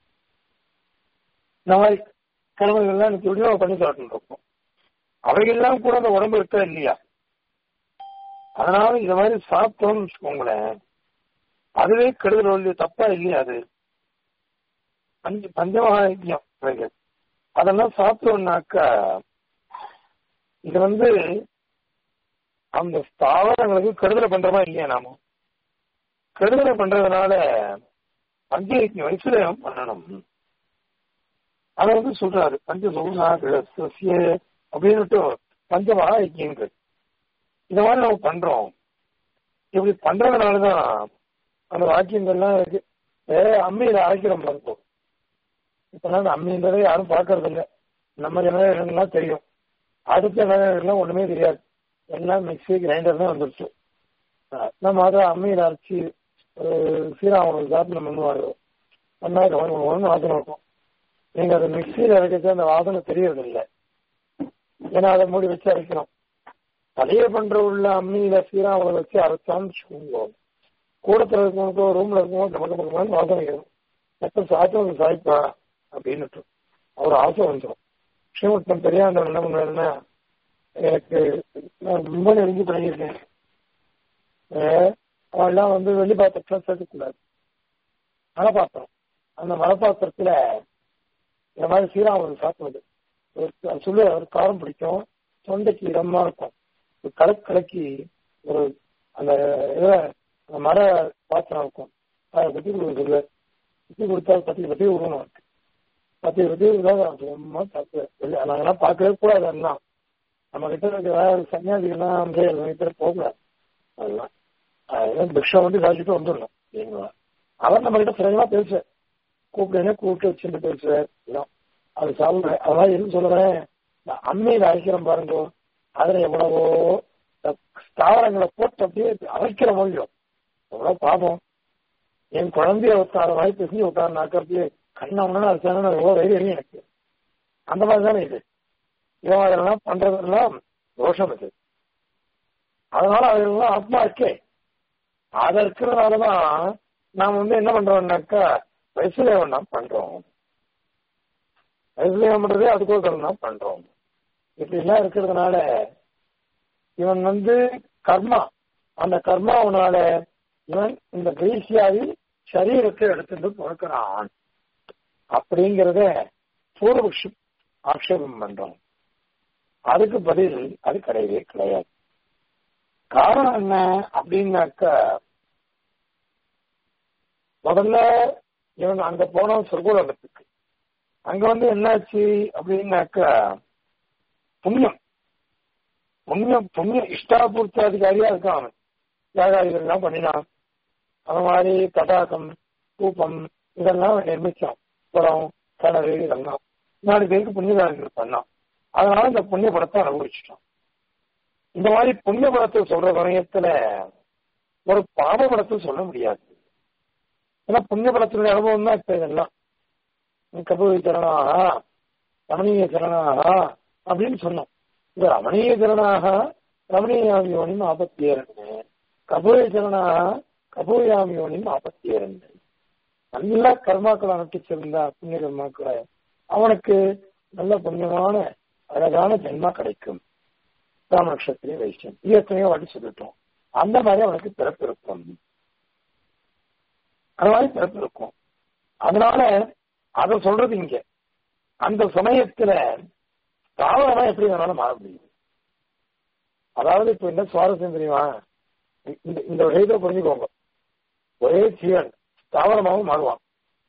இந்த மாதிரி கடமைகள்லாம் எனக்கு விநியோகம் பண்ணி சாப்பிட்டு இருக்கோம் அவைகள்லாம் கூட அந்த உடம்பு இருக்கா இல்லையா அதனால இந்த மாதிரி சாப்பிட்டோம்னு வச்சுக்கோங்களேன் அதுவே கெடுதல் இல்லையா தப்பா இல்லையா அது பஞ்ச பஞ்சமகாயம் அவைகள் அதெல்லாம் சாப்பிட்டோம்னாக்கா இது வந்து அந்த ஸ்தாவரங்களுக்கு கெடுதலை பண்றோமா இல்லையா நாம கெடுதலை பண்றதுனால பஞ்சயத்தின் வைசுரேகம் பண்ணணும் அதை வந்து சொல்றாரு பஞ்ச சௌனா கிழசிய அப்படின்னுட்டு பஞ்சமகா யஜ்யங்கள் இந்த மாதிரி நம்ம பண்றோம் இப்படி பண்றதுனாலதான் அந்த வாக்கியங்கள்லாம் இருக்கு வேற அம்மியில அரைக்கிறோம் பாருங்க இப்பெல்லாம் அம்மின்றதை யாரும் பார்க்கறது இல்லை நம்ம ஜனரேஷன்லாம் தெரியும் அடுத்த ஜனரேஷன்லாம் ஒண்ணுமே தெரியாது எல்லாம் மிக்சி கிரைண்டர் தான் வந்துருச்சு நம்ம அதை அம்மியில் அரைச்சி ஒரு சீராவணம் சாப்பிட்டு நம்ம பண்ணுவாரு பண்ணாக்க ஒன்று வாசனை இருக்கும் நீங்க அதை மிக்சியில் அரைக்கிறது அந்த வாசனை தெரியறது இல்லை ஏன்னா அதை மூடி வச்சு அரைக்கணும் தலைய பண்ற உள்ள அம்மியில சீராவணம் வச்சு அரைச்சான்னு வச்சுக்கோங்க கூடத்துல இருக்கவங்க ரூம்ல இருக்கவங்க நமக்கு பக்கமாக வாசனை வரும் எப்ப சாப்பிட்டு சாய்ப்பா அப்படின்னுட்டு அவர் ஆசை வந்துடும் ஸ்ரீமுட்டம் பெரியாண்டவர் என்ன பண்ணுவாருன்னா எனக்கு நான் ரொம்ப நெருங்கி பண்ணியிருக்கேன் அவெல்லாம் வந்து வெளி பாத்திரத்துல சேர்க்கக்கூடாது மலைப்பாத்திரம் அந்த மலைப்பாத்திரத்துல இந்த மாதிரி சீராமரம் சாப்பிடுவது சொல்லு ஒரு காரம் பிடிக்கும் தொண்டைக்கு இடமா இருக்கும் ஒரு கலக்கு கலக்கி ஒரு அந்த இதில் அந்த மர பாத்திரம் இருக்கும் அதை பற்றி கொடுக்க சொல்லு பற்றி கொடுத்தா பத்தி பற்றி விடணும் பத்தி பத்தி சும்மா சாப்பிடு நாங்கெல்லாம் பார்க்கவே கூடாது அதெல்லாம் நம்ம கிட்ட இருக்கிற சன்னியாசிகள்லாம் வந்து கிட்ட போகக்கூடாது அதெல்லாம் அதெல்லாம் பிக்ஷா வந்து சாதிச்சுட்டு வந்துடணும் இல்லைங்களா அவர் நம்ம கிட்ட சிறகமா பேச கூப்பிடுனே கூப்பிட்டு வச்சுட்டு பேசுவார் எல்லாம் அது சாப்பிடுறேன் அதான் என்ன சொல்றேன் அண்மையில் அழைக்கிறோம் பாருங்க அதுல எவ்வளவோ தாவரங்களை போட்டு அப்படியே அரைக்கிற மொழியும் எவ்வளவு பாபம் என் குழந்தைய ஒருத்தார வாய் பேசி உட்காரனாக்க அப்படியே கண்ணவனா அரைச்சானு எவ்வளவு தைரியம் எனக்கு அந்த மாதிரி தானே இது இவன் அதெல்லாம் பண்றதெல்லாம் தோஷம் இது அதனால அதெல்லாம் ஆத்மா இருக்கே அதை இருக்கிறதுனாலதான் நாம் வந்து என்ன பண்றோம்னாக்கா வைசுலேவம் தான் பண்றோம் வைசுலேவம் பண்றதே அதுக்கோசரம் தான் பண்றோம் இப்படி எல்லாம் இருக்கிறதுனால இவன் வந்து கர்மா அந்த கர்மாவனால இவன் இந்த கிரீசியாவி சரீரத்தை எடுத்துட்டு பிறக்கிறான் அப்படிங்கிறத பூர்வபக்ஷி ஆக்ஷேபம் பண்றோம் அதுக்கு பதில் அது கிடையவே கிடையாது காரணம் என்ன அப்படின்னாக்கா முதல்ல இவன் அங்க போனோம் சொர்க்கோலகத்துக்கு அங்க வந்து என்னாச்சு அப்படின்னாக்கா புண்ணியம் புண்ணியம் புண்ணிய இஷ்டாபூர்த்தி அதிகாரியா இருக்கான் அவன் யாகாதிகள் எல்லாம் பண்ணினான் அந்த மாதிரி தடாகம் கூப்பம் இதெல்லாம் அவன் நிர்மிச்சான் குளம் கிணறு இதெல்லாம் நாலு பேருக்கு புண்ணியதாரங்கள் பண்ணான் அதனால இந்த புண்ணிய படத்தை அனுபவிச்சுட்டான் இந்த மாதிரி புண்ணிய படத்தை சொல்ற சமயத்துல ஒரு பாவ படத்தை சொல்ல முடியாது ஏன்னா புண்ணிய படத்தினுடைய அனுபவம் தான் இப்ப இதெல்லாம் கபூரி சரணாக ரமணீய சரணாக அப்படின்னு சொன்னோம் இந்த ரமணீய சரணாக ரமணீயாமி யோனியும் ஆபத்தி இரண்டு கபூரி சரணாக கபூரியாமி யோனியும் ஆபத்தி இரண்டு நல்ல கர்மாக்களை அனுப்பிச்சிருந்தா புண்ணிய கர்மாக்களை அவனுக்கு நல்ல புண்ணியமான அழகான ஜென்மா கிடைக்கும் ராம நட்சத்திரிய வைஷ்யம் இது எத்தனையோ வாட்டி சொல்லிட்டோம் அந்த மாதிரி அவனுக்கு பிறப்பு இருக்கும் அந்த மாதிரி பிறப்பு இருக்கும் அதனால அத சொல்றது இங்க அந்த சமயத்துல தாவரமா எப்படி வேணாலும் மாற முடியும் அதாவது இப்ப என்ன சுவாரஸ்யம் தெரியுமா இந்த இந்த விஷயத்தை புரிஞ்சுக்கோங்க ஒரே சீவன் தாவரமாகவும் மாறுவான்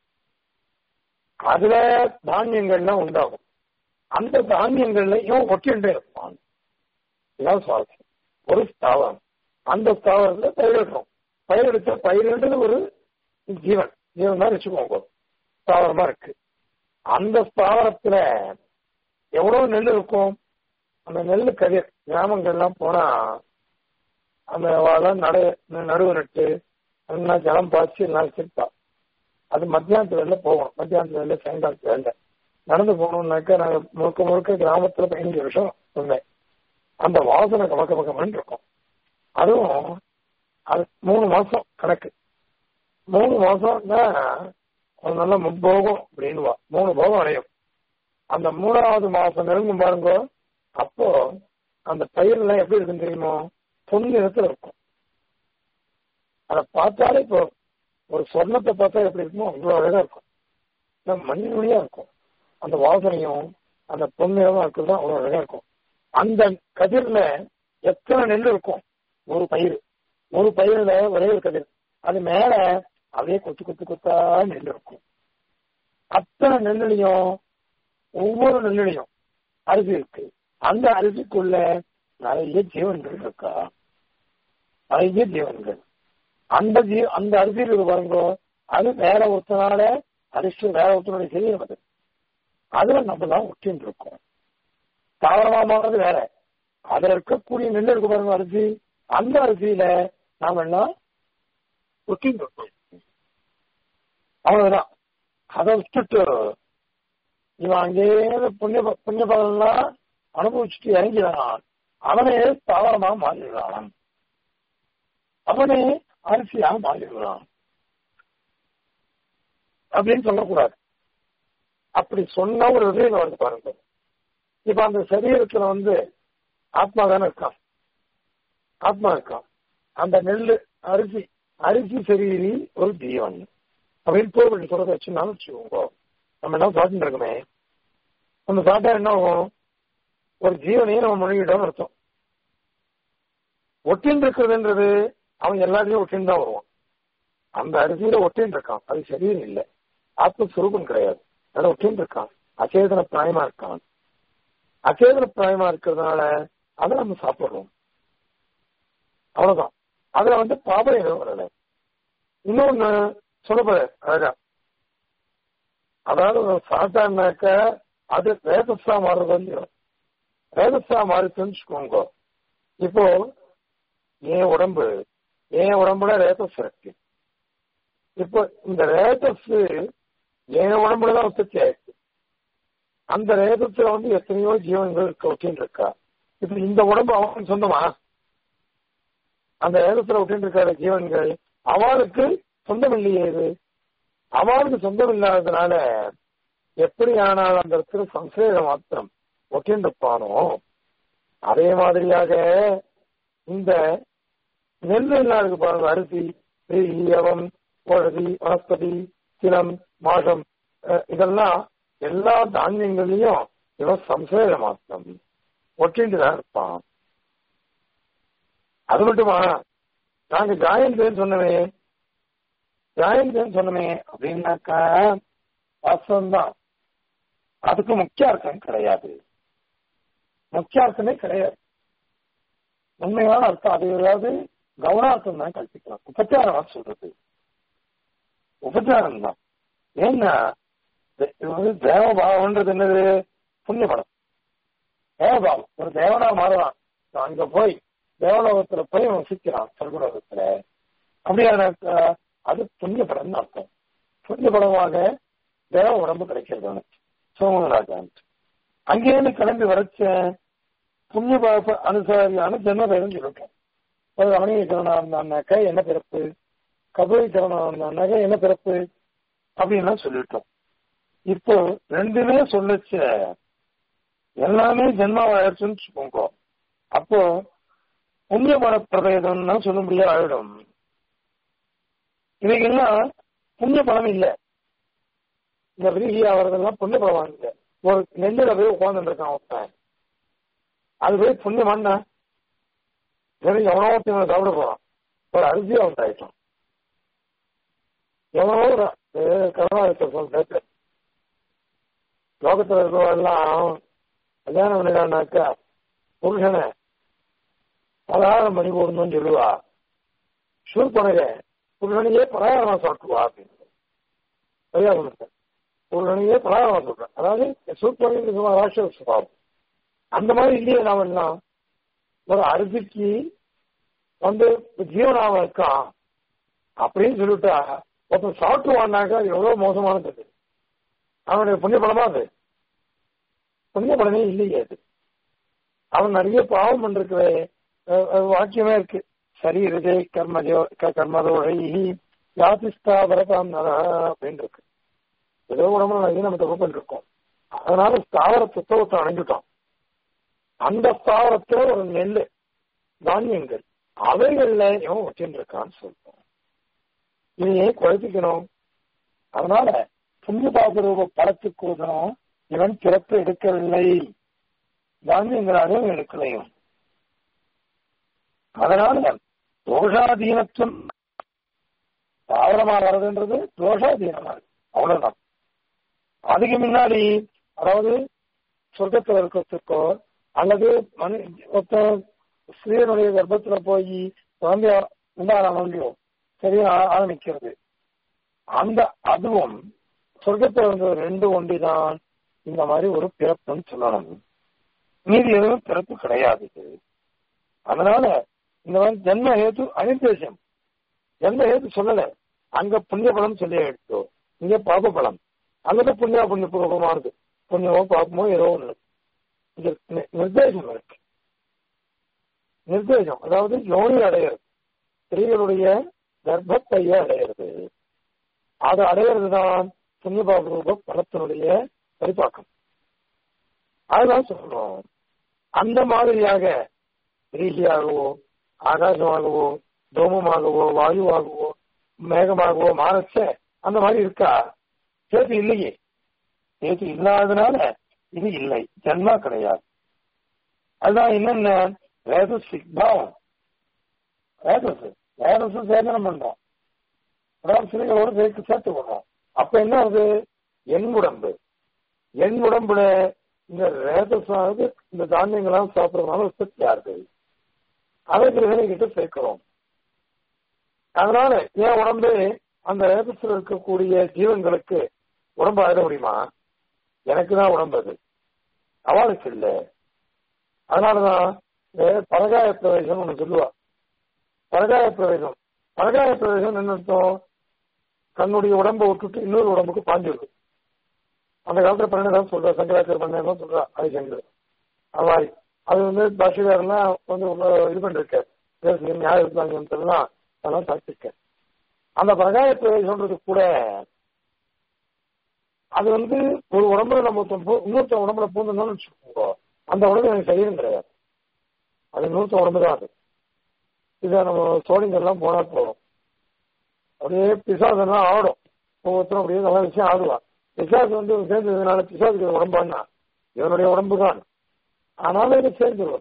அதுல தானியங்கள்லாம் உண்டாகும் அந்த தானியங்கள்லையும் ஒட்டிண்டே இருப்பான் இதான் சுவாரஸ்யம் ஒரு ஸ்தாவரம் அந்த ஸ்தாவரத்துல பயிரிடுறோம் பயிரெடுத்த பயிரிடுறது ஒரு ஜீவன் ஜீவன் தான் வச்சுக்கோங்க ஸ்தாவரமா இருக்கு அந்த ஸ்தாவரத்துல எவ்வளவு நெல் இருக்கும் அந்த நெல் கதிர் கிராமங்கள்லாம் போனா அந்த வாழை நடு நடுவு நட்டு அதெல்லாம் ஜலம் பாய்ச்சி எல்லாம் வச்சிருப்பா அது மத்தியானத்து வேலை போவோம் மத்தியானத்து வேலை சாயங்காலத்து வேலை நடந்து போகணும்னாக்கா நாங்க முழுக்க முழுக்க கிராமத்துல பதினஞ்சு வருஷம் இருந்தேன் அந்த வாசனை கமக்க பக்கம்னு இருக்கும் அதுவும் அது மூணு மாசம் கணக்கு மூணு மாசம் தான் அது நல்ல முப்போகம் அப்படின்வா மூணு போகம் அடையும் அந்த மூணாவது மாசம் நெருங்கும் பாருங்க அப்போ அந்த பயிர் எல்லாம் எப்படி இருக்குன்னு தெரியுமோ பொன் நிறத்துல இருக்கும் அதை பார்த்தாலே இப்போ ஒரு சொர்ணத்தை பார்த்தா எப்படி இருக்குமோ அவ்வளவு அழகா இருக்கும் மண்ணினுடையா இருக்கும் அந்த வாசனையும் அந்த பொன்னிறமா இருக்கிறது அவ்வளவு அழகா இருக்கும் அந்த கதிர்ல எத்தனை நெல் இருக்கும் ஒரு பயிர் ஒரு பயிர்ல ஒரே ஒரு கதிர் அது மேல அப்படியே கொத்து கொத்து கொத்தா நெல் இருக்கும் அத்தனை நெல்லுலையும் ஒவ்வொரு நெல்லுலையும் அரிசி இருக்கு அந்த அரிசிக்குள்ள நிறைய ஜீவன்கள் இருக்கா நிறைய ஜீவன்கள் அந்த ஜீ அந்த அரிசியில் இருக்கு பாருங்க அது வேற ஒருத்தனால அரிசி வேற ஒருத்தனுடைய சரீரம் அது அதுல நம்ம தான் ஒட்டின்னு இருக்கோம் தாவரமானது வேற அதுல இருக்கக்கூடிய நெல் இருக்கு பாருங்க அரிசி அந்த அரிசியில நாம எல்லாம் ஒட்டின்னு இருக்கோம் அவ்வளவுதான் அதை விட்டுட்டு இவன் அங்கே புண்ணிய புண்ணிய பலன்லாம் அனுபவிச்சுட்டு இறங்கிறான் அவனே தாவரமா மாறிடுறான் அவனே அரிசியா மாறிடுறான் அப்படின்னு சொல்லக்கூடாது அப்படி சொன்ன ஒரு விஷயம் வருது பாருங்க இப்ப அந்த சரீரத்துல வந்து ஆத்மா தானே இருக்கான் ஆத்மா இருக்கான் அந்த நெல் அரிசி அரிசி சரீரி ஒரு ஜீவன் அப்படின்னு பூர்வப்படி சொல்றத வச்சுனாலும் வச்சுக்கோங்க நம்ம என்ன சாப்பிட்டு இருக்கோமே நம்ம சாப்பிட்டா என்ன ஆகும் ஒரு ஜீவனையும் நம்ம மொழியிடம் அர்த்தம் ஒட்டின் இருக்கிறதுன்றது அவன் எல்லாத்தையும் ஒட்டின்னு தான் வருவான் அந்த அரிசியில ஒட்டின் இருக்கான் அது சரீரம் இல்லை ஆத்மஸ்வரூபம் கிடையாது அதில் ஒட்டின் இருக்கான் அச்சேதன பிராயமா இருக்கான் அச்சேதன பிராயமா இருக்கிறதுனால அதை நம்ம சாப்பிடுறோம் அவ்வளவுதான் அதுல வந்து பாபம் எதுவும் வரல இன்னொன்னு சொல்லப்படுற அழகா அதாவது சாப்பிட்டான்னாக்க அது ரேதஸா மாறுறது இல்லையோ ரேதஸா மாறிச்சுன்னு வச்சுக்கோங்க இப்போ என் உடம்பு என் உடம்புல ரேதஸ் இருக்கு இப்போ இந்த ரேதஸ் என் உடம்புலதான் உற்பத்தி ஆயிருக்கு அந்த ரேதத்துல வந்து எத்தனையோ ஜீவன்கள் இருக்க ஒட்டின்னு இருக்கா இப்ப இந்த உடம்பு அவன் சொந்தமா அந்த ரேதத்துல ஒட்டின்னு இருக்காத ஜீவன்கள் அவளுக்கு சொந்தம் இல்லையே இது அவளுக்கு சொந்தம் இல்லாததுனால எப்படி ஆனால் அந்த இடத்துல சம்சேத மாத்திரம் ஒட்டிருப்பானோ அதே மாதிரியாக இந்த நெல் இல்லாத பாருங்க அரிசி ஈயவம் கோழதி வனஸ்பதி சினம் மாசம் இதெல்லாம் எல்லா தானியங்கள்லயும் இவன் சம்சேத மாத்திரம் ஒட்டிட்டு தான் இருப்பான் அது மட்டுமா நாங்க காயந்தேன்னு சொன்னவே ஜாயந்தன் சொன்னமே அப்படின்னாக்கா வாஸ்தவம்தான் அதுக்கு முக்கிய அர்த்தம் கிடையாது முக்கிய அர்த்தமே கிடையாது உண்மையான அர்த்தம் அது ஏதாவது கௌனார்த்தம் தான் கல்பிக்கலாம் உபச்சாரமா சொல்றது உபச்சாரம் தான் ஏன்னா இது வந்து தேவபாவம்ன்றது என்னது புண்ணியபலம் தேவபாவம் ஒரு தேவனா மாறுவான் அங்க போய் தேவலோகத்துல போய் அவன் சிக்கிறான் சொர்க்கலோகத்துல அப்படியான அது புண்ணியபலம் அர்த்தம் புண்ணியபலமாக தேவ உடம்பு கிடைக்கிறது அவனுக்கு சோமராஜான் அங்கேயிருந்து கிளம்பி வரைச்ச புண்ணிய பாப அனுசாரியான ஜென்ம பேரும் சொல்லிட்டோம் ஒரு அவனிய சரணா இருந்தான்னாக்கா என்ன பிறப்பு கபடி சரணா இருந்தான்னாக்கா என்ன பிறப்பு அப்படின்லாம் சொல்லிட்டோம் இப்போ ரெண்டுமே சொல்லுச்ச எல்லாமே ஜென்மாவாயிருச்சுன்னு வச்சுக்கோங்க அப்போ புண்ணிய பல பிரபேதம்னா சொல்ல முடியாது ஆயிடும் இவைகள்லாம் புண்ணிய பலம் இல்லை இந்த விரிகி ஆகிறதெல்லாம் புண்ணிய பலம் இல்லை ஒரு நெல்லில போய் உட்கார்ந்து இருக்கான் ஒருத்தன் அது போய் புண்ணியமானா வெறும் எவனோ ஒருத்தன் சாப்பிட போறான் ஒரு அரிசி அவன் ஆயிட்டான் எவனோ கருணாயத்தை சொல்ற லோகத்துல இருக்கிறவெல்லாம் கல்யாணம் பண்ணிடானாக்கா புருஷனை பலகாரம் பண்ணி போடணும்னு சொல்லுவா ஷூர் பண்ணுங்க புருஷனையே பலகாரமா சாப்பிட்டுவா அப்படின்னு சரியா சொல்லுங்க புருஷனையே பலகாரமா சொல்றேன் அதாவது ஷூர் பண்ணி ராஷ்டிர சுபாவம் அந்த மாதிரி இல்லையே நாம எல்லாம் ஒரு அரிசிக்கு வந்து ஜீவனாம இருக்கான் அப்படின்னு சொல்லிட்டா ஒருத்தன் சாப்பிட்டுவான்னாக்கா அது எவ்வளவு மோசமானது அவனுடைய புண்ணிய பலமா அது புண்ணிய பலமே இல்லையே அது அவன் நிறைய பாவம் பண்ற வாக்கியமே இருக்கு சரி இருதே கர்மஜோ கர்மதோழை யாதிஸ்தா வரதாம் அப்படின்னு இருக்கு ஏதோ உடம்புல நிறைய நம்ம தப்பு பண்ணிருக்கோம் அதனால ஸ்தாவர புத்தகத்தை அணைஞ்சிட்டோம் அந்த ஸ்தாவரத்துல ஒரு நெல் தானியங்கள் அவைகள்ல இவன் வச்சுட்டு இருக்கான்னு சொல்றோம் இதையே குழப்பிக்கணும் அதனால புண்ணிய பாப ரூப படத்துக்கு உதவும் இவன் பிறப்பு எடுக்கவில்லை தானியங்களாகவும் எடுக்கலையும் அதனால தோஷாதீனத்துவம் தாவரமா வர்றதுன்றது தோஷாதீனமா இருக்கு அவ்வளவுதான் அதுக்கு முன்னாடி அதாவது சொர்க்கத்தில் இருக்கிறதுக்கோ அல்லது மனு ஒருத்த ஸ்ரீனுடைய கர்ப்பத்துல போய் குழந்தைய உண்டான முடியும் சரியா ஆரம்பிக்கிறது அந்த அதுவும் சொர்க்கத்தில் இருந்த ரெண்டு ஒண்டிதான் இந்த மாதிரி ஒரு பிறப்புன்னு சொல்லணும் மீதி எதுவும் பிறப்பு கிடையாது அதனால இந்த மாதிரி ஜென்ம ஹேத்து அனிர்தேசம் ஜென்ம ஹேத்து சொல்லல அங்க புண்ணிய பலம் சொல்லி எடுத்தோ இங்க பாப பலம் அங்கே புண்ணிய புண்ணிய பூர்வமானது புண்ணியமோ பாப்பமோ ஏதோ ஒண்ணு நிர்தேசம் இருக்கு நிர்தேசம் அதாவது யோனி அடையிறது ஸ்திரீகளுடைய கர்ப்பத்தைய அடையிறது அது அடையிறது தான் புண்ணியபாப ரூப பலத்தினுடைய பரிபாக்கம் அதுதான் சொல்றோம் அந்த மாதிரியாக ரீகியாகவோ ஆகாசமாகவோ தோமமாகவோ வாயுவாகவோ மேகமாகவோ மாறச்ச அந்த மாதிரி இருக்கா சேத்து இல்லையே சேத்து இல்லாதனால இது இல்லை ஜன்மா கிடையாது அதுதான் என்னென்ன வேத சிக்பாவம் வேதஸ் வேதஸ் சேதனம் பண்றோம் அதாவது சிலைகளோடு சேர்த்து சேர்த்து கொள்றோம் அப்ப என்ன ஆகுது என் உடம்பு என் உடம்புல இந்த ரேதஸானது இந்த தானியங்களாம் சாப்பிடுறதுனால உற்பத்தி ஆகுது அதை கிரகணை கிட்ட சேர்க்கிறோம் அதனால என் உடம்பு அந்த ரேதஸ்ல இருக்கக்கூடிய ஜீவன்களுக்கு உடம்பு ஆயிட முடியுமா எனக்கு தான் உடம்பு அது அவளுக்கு இல்லை அதனாலதான் பரகாய பிரவேசம் ஒண்ணு சொல்லுவா பரகாய பிரவேசம் பரகாய பிரவேசம் என்ன அர்த்தம் தன்னுடைய உடம்பை விட்டுட்டு இன்னொரு உடம்புக்கு பாஞ்சிருக்கு அந்த காலத்துல பன்னெண்டாம் சொல்ற சங்கராச்சார பன்னெண்டாம் சொல்றா ஹரிசங்கர் அது மாதிரி அது வந்து பாஷிகாரெல்லாம் வந்து இது பண்ணிருக்காரு நியாயம்லாம் அதெல்லாம் சாப்பிட்டிருக்காரு அந்த பரகாய பிரவேசம்ன்றது கூட அது வந்து ஒரு உடம்புல நம்ம இன்னொருத்த உடம்புல பூந்தோம்னு வச்சுக்கோங்க அந்த உடம்பு எனக்கு சரீரம் கிடையாது அது இன்னொருத்த உடம்பு தான் அது இதை நம்ம சோழிங்கெல்லாம் போனா போதும் அப்படியே பிசாசெல்லாம் ஆடும் ஒவ்வொருத்தரும் அப்படியே நல்லா விஷயம் ஆடுவான் பிசாசு வந்து சேர்ந்ததுனால பிசாசுக்கு உடம்பான்னா இவனுடைய உடம்பு தான் ஆனாலும் இது சேர்ந்துடும்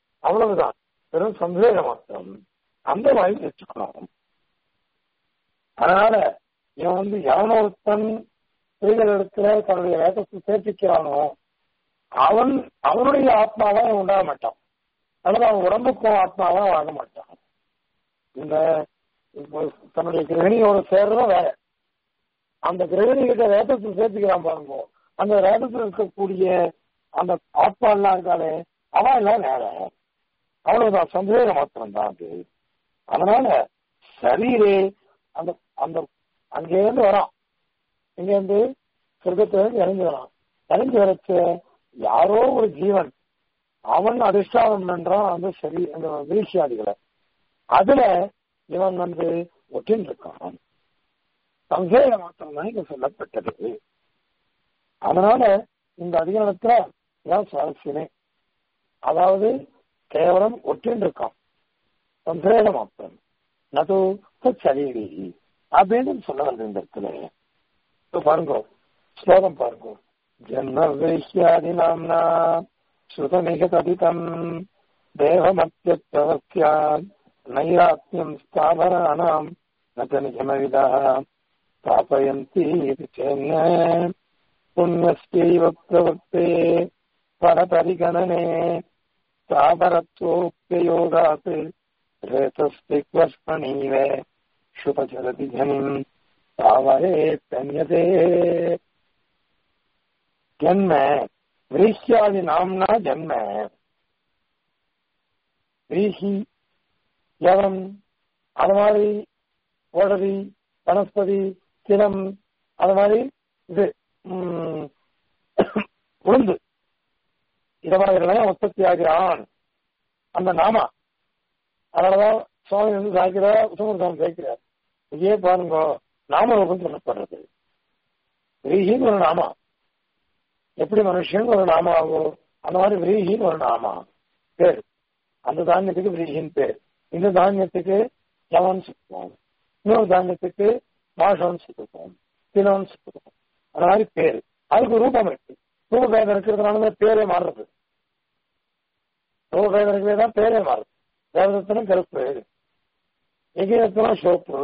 அவ்வளவுதான் வெறும் சந்தேக மாத்திரம் அந்த மாதிரி வச்சுக்கணும் அதனால இவன் வந்து எவனொருத்தன் ஸ்திரீகள் இடத்துல தன்னுடைய வேதத்தை சேர்த்திக்கிறானோ அவன் அவனுடைய ஆத்மாவா அவன் உண்டாக மாட்டான் அல்லது அவன் உடம்புக்கும் ஆத்மாவா ஆக மாட்டான் இந்த இப்போ தன்னுடைய கிரகணியோட சேர்றத வேற அந்த கிரகணி கிட்ட வேதத்தை சேர்த்துக்கிறான் பாருங்க அந்த வேதத்தில் இருக்கக்கூடிய அந்த ஆத்மா எல்லாம் இருக்காளே அவன் எல்லாம் வேற அவ்வளவுதான் சந்தேகம் மாத்திரம் தான் அது அதனால சரீரே அந்த அந்த அங்கேருந்து வரான் இங்கேருந்து சொர்க்கத்திலிருந்து இறங்கி வரான் இறங்கி வரச்ச யாரோ ஒரு ஜீவன் அவன் அதிர்ஷ்டானம் பண்றான் அந்த சரி அந்த வீழ்ச்சியாதிகளை அதுல இவன் வந்து ஒட்டின் இருக்கான் சந்தேக மாத்திரம் தான் இங்க சொல்லப்பட்டது அதனால இந்த அதிகாரத்துல இதான் சுவாரஸ்யமே அதாவது கேவலம் ஒட்டின் இருக்கான் சந்தேக மாத்திரம் நது சரீரி அப்படின்னு சொல்ல வருது இந்த இடத்துல இப்ப பாருங்க ஸ்லோகம் பாருங்க ஜன்ம வைஷ்யாதி நாம்னா ஸ்ருதமிக கதிதம் தேவமத்தியத்தவஸ்யான் நைராத்யம் ஸ்தாவராணாம் ந நிஜமவிதா स्थापयन्ति इति चेन्न पुण्यस्यैव प्रवृत्ते परपरिगणने स्थावरत्वोक्तयोगात् रेतस्तिक्वस्मणीव शुभचरति जनिम् स्थावरेत्यन्यते जन्म व्रीह्यादि नाम्ना जन्म व्रीहि யவன் அது மாதிரி ஓடதி வனஸ்பதி தினம் அது மாதிரி இது உளுந்து இத மாதிரி உற்பத்தி ஆகிறான் அந்த நாமா அதனாலதான் சுவாமி வந்து சாய்க்கிறார் உத்தமர் சுவாமி சேர்க்கிறார் இதே பாருங்க நாம ரூபம் சொல்லப்படுறது விரீஹின்னு ஒரு நாமா எப்படி மனுஷன் ஒரு நாமா ஆகும் அந்த மாதிரி விரீஹின்னு ஒரு நாமா பேர் அந்த தானியத்துக்கு விரீஹின் பேர் இந்த தானியத்துக்கு யவன் சுத்துவோம் இன்னொரு தானியத்துக்கு மாஷம் சுத்துவோம் தினம் சுத்துவோம் அந்த மாதிரி பேரு அதுக்கு ரூபம் இருக்கு ரூபபேதம் இருக்கிறதுனால பேரே மாறுறது ரூபபேதம் இருக்கிறது தான் பேரே மாறுது தேவதத்திலும் கருப்பு எகிரத்திலும் சிவப்பு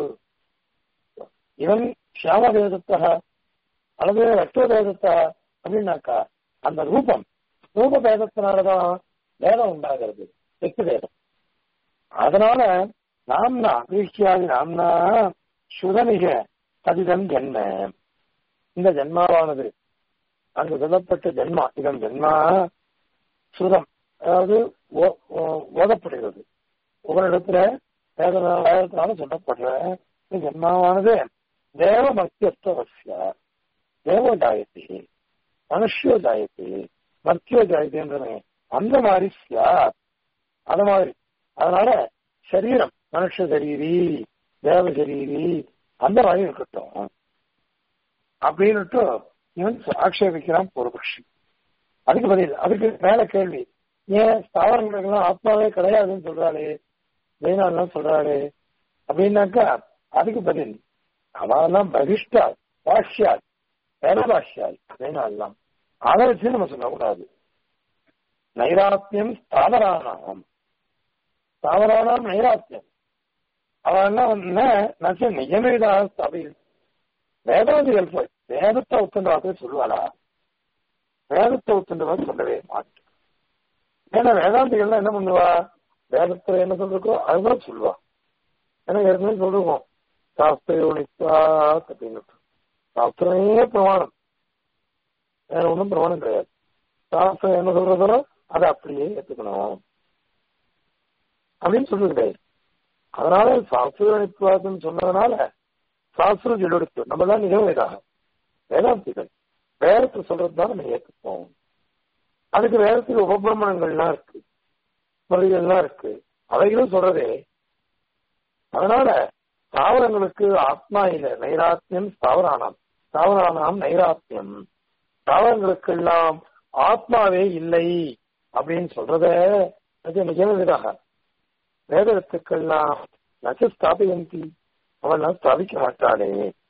இவன் ஷியாம தேவதத்தக அல்லது ரஷ்ட தேவதத்தா அப்படின்னாக்கா அந்த ரூபம் ரூப பேதத்தினாலதான் வேதம் உண்டாகிறது வெக்கு வேதம் அதனால நாம்னா வீழ்ச்சியாதி நாம்னா சுதமிக கதிதம் ஜென்ம இந்த ஜென்மாவானது அங்கு சொல்லப்பட்ட ஜென்மா இதன் ஜென்மா சுதம் அதாவது ஓதப்படுகிறது உங்களிடத்துல வேதத்தினால சொல்லப்படுற இந்த ஜென்மாவானது தேவ மத்தியஸ்தவசிய தேவ ஜாயத்தி மனுஷியோ ஜாயத்தி மத்தியோ ஜாயத்தின்றமே அந்த மாதிரி சியார் அது மாதிரி அதனால சரீரம் மனுஷ சரீரி தேவ சரீரி அந்த மாதிரி இருக்கட்டும் அப்படின்னுட்டு இவன் ஆட்சேபிக்கிறான் பூர்வபக்ஷி அதுக்கு பதில் அதுக்கு மேல கேள்வி ஏன் ஸ்தாவரங்களுக்கெல்லாம் ஆத்மாவே கிடையாதுன்னு சொல்றாளே வேணாம்லாம் சொல்றாளே அப்படின்னாக்கா அதுக்கு பதில் அவெல்லாம் பகிஷ்டால் பாஷ்யால் வேதபாஷ்யால் வேணாம்லாம் அதை வச்சு நம்ம சொல்லக்கூடாது நைராத்தியம் ஸ்தாவரானாம் ஸ்தாவரானாம் நைராத்தியம் அவன் நச்ச நிஜமேதாக ஸ்தாபியில் வேதாந்திகள் போய் வேதத்தை ஒத்துண்டவாக்க சொல்லுவாளா வேதத்தை ஒத்துண்டவா சொல்லவே மாட்டேன் ஏன்னா வேதாந்திகள் என்ன பண்ணுவா வேதத்துல என்ன சொல்றோம் அதுதான் சொல்லுவா ஏன்னா ஏற்கனவே சொல்லுவோம் சாஸ்திரோனிப்பா அப்படின்னு சாஸ்திரமே பிரமாணம் வேற ஒன்றும் பிரமாணம் கிடையாது சாஸ்திரம் என்ன சொல்றதோ அதை அப்படியே ஏற்றுக்கணும் அப்படின்னு சொல்றது கிடையாது அதனால சாஸ்திரோனிப்பாதுன்னு சொன்னதுனால சாஸ்திரம் சொல்லெடுத்து நம்ம தான் நிகழ்வேதாக வேதாந்திகள் வேதத்தை சொல்றது தான் நம்ம ஏற்றுப்போம் அதுக்கு வேதத்துக்கு உபபிரமணங்கள்லாம் இருக்கு முறைகள்லாம் இருக்கு அவைகளும் சொல்றதே அதனால தாவரங்களுக்கு ஆத்மா இல்ல நைராத்தியம் ஸ்தாவரானாம் ஸ்தாவரானாம் நைராத்தியம் தாவரங்களுக்கெல்லாம் ஆத்மாவே இல்லை அப்படின்னு சொல்றத அது நிஜமதாக வேதத்துக்கெல்லாம் நச்ச ஸ்தாபியந்தி அவெல்லாம் ஸ்தாபிக்க மாட்டாளே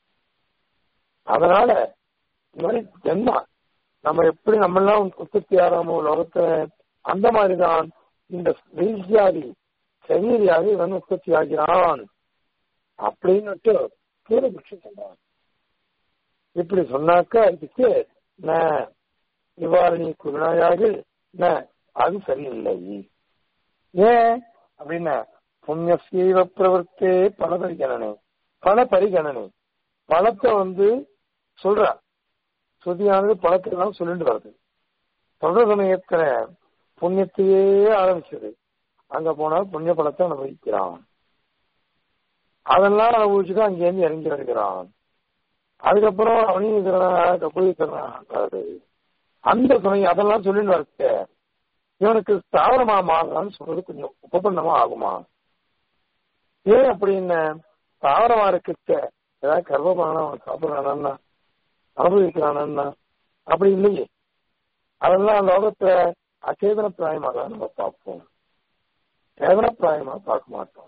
அதனால இந்த மாதிரி ஜென்மா நம்ம எப்படி நம்மெல்லாம் உற்பத்தி ஆறாமோ உலகத்தை அந்த மாதிரிதான் இந்த வீழ்ச்சியாதி சரீரியாதி இவன் உற்பத்தி ஆகிறான் அப்படின்னுட்டு சூரியபக்ஷி சொல்றான் இப்படி சொன்னாக்கா இதுக்கு ந இவ்வாறு நீ குருநாயாக ந அது சரியில்லை ஏன் அப்படின்னா புண்ணியசீவ பிரவர்த்தே பல பரிகணனை பல பரிகணனை பழத்தை வந்து சொல்றா சுதியானது பழத்தை தான் சொல்லிட்டு வருது சொல்ற சமயத்துல புண்ணியத்தையே ஆரம்பிச்சது அங்க போனா புண்ணிய பழத்தை அனுபவிக்கிறான் அதெல்லாம் அனுபவிச்சுட்டு அங்கேருந்து இறங்கி வருகிறான் அதுக்கப்புறம் அவனையும் இருக்கிறான் கபூலிக்கிறான் அந்த சமயம் அதெல்லாம் சொல்லிட்டு வரது இவனுக்கு ஸ்தாவரமா மாறலாம்னு சொல்றது கொஞ்சம் உபபண்ணமா ஆகுமா ஏன் அப்படின்னு தாவரமா இருக்கு ஏதாவது கர்ப்பமானா அவன் சாப்பிடறானா அனுபவிக்கிறானா அப்படி இல்லையே அதெல்லாம் லோகத்துல அச்சேதன பிராயமாக தான் நம்ம பார்ப்போம் சேதன பிராயமா பார்க்க மாட்டோம்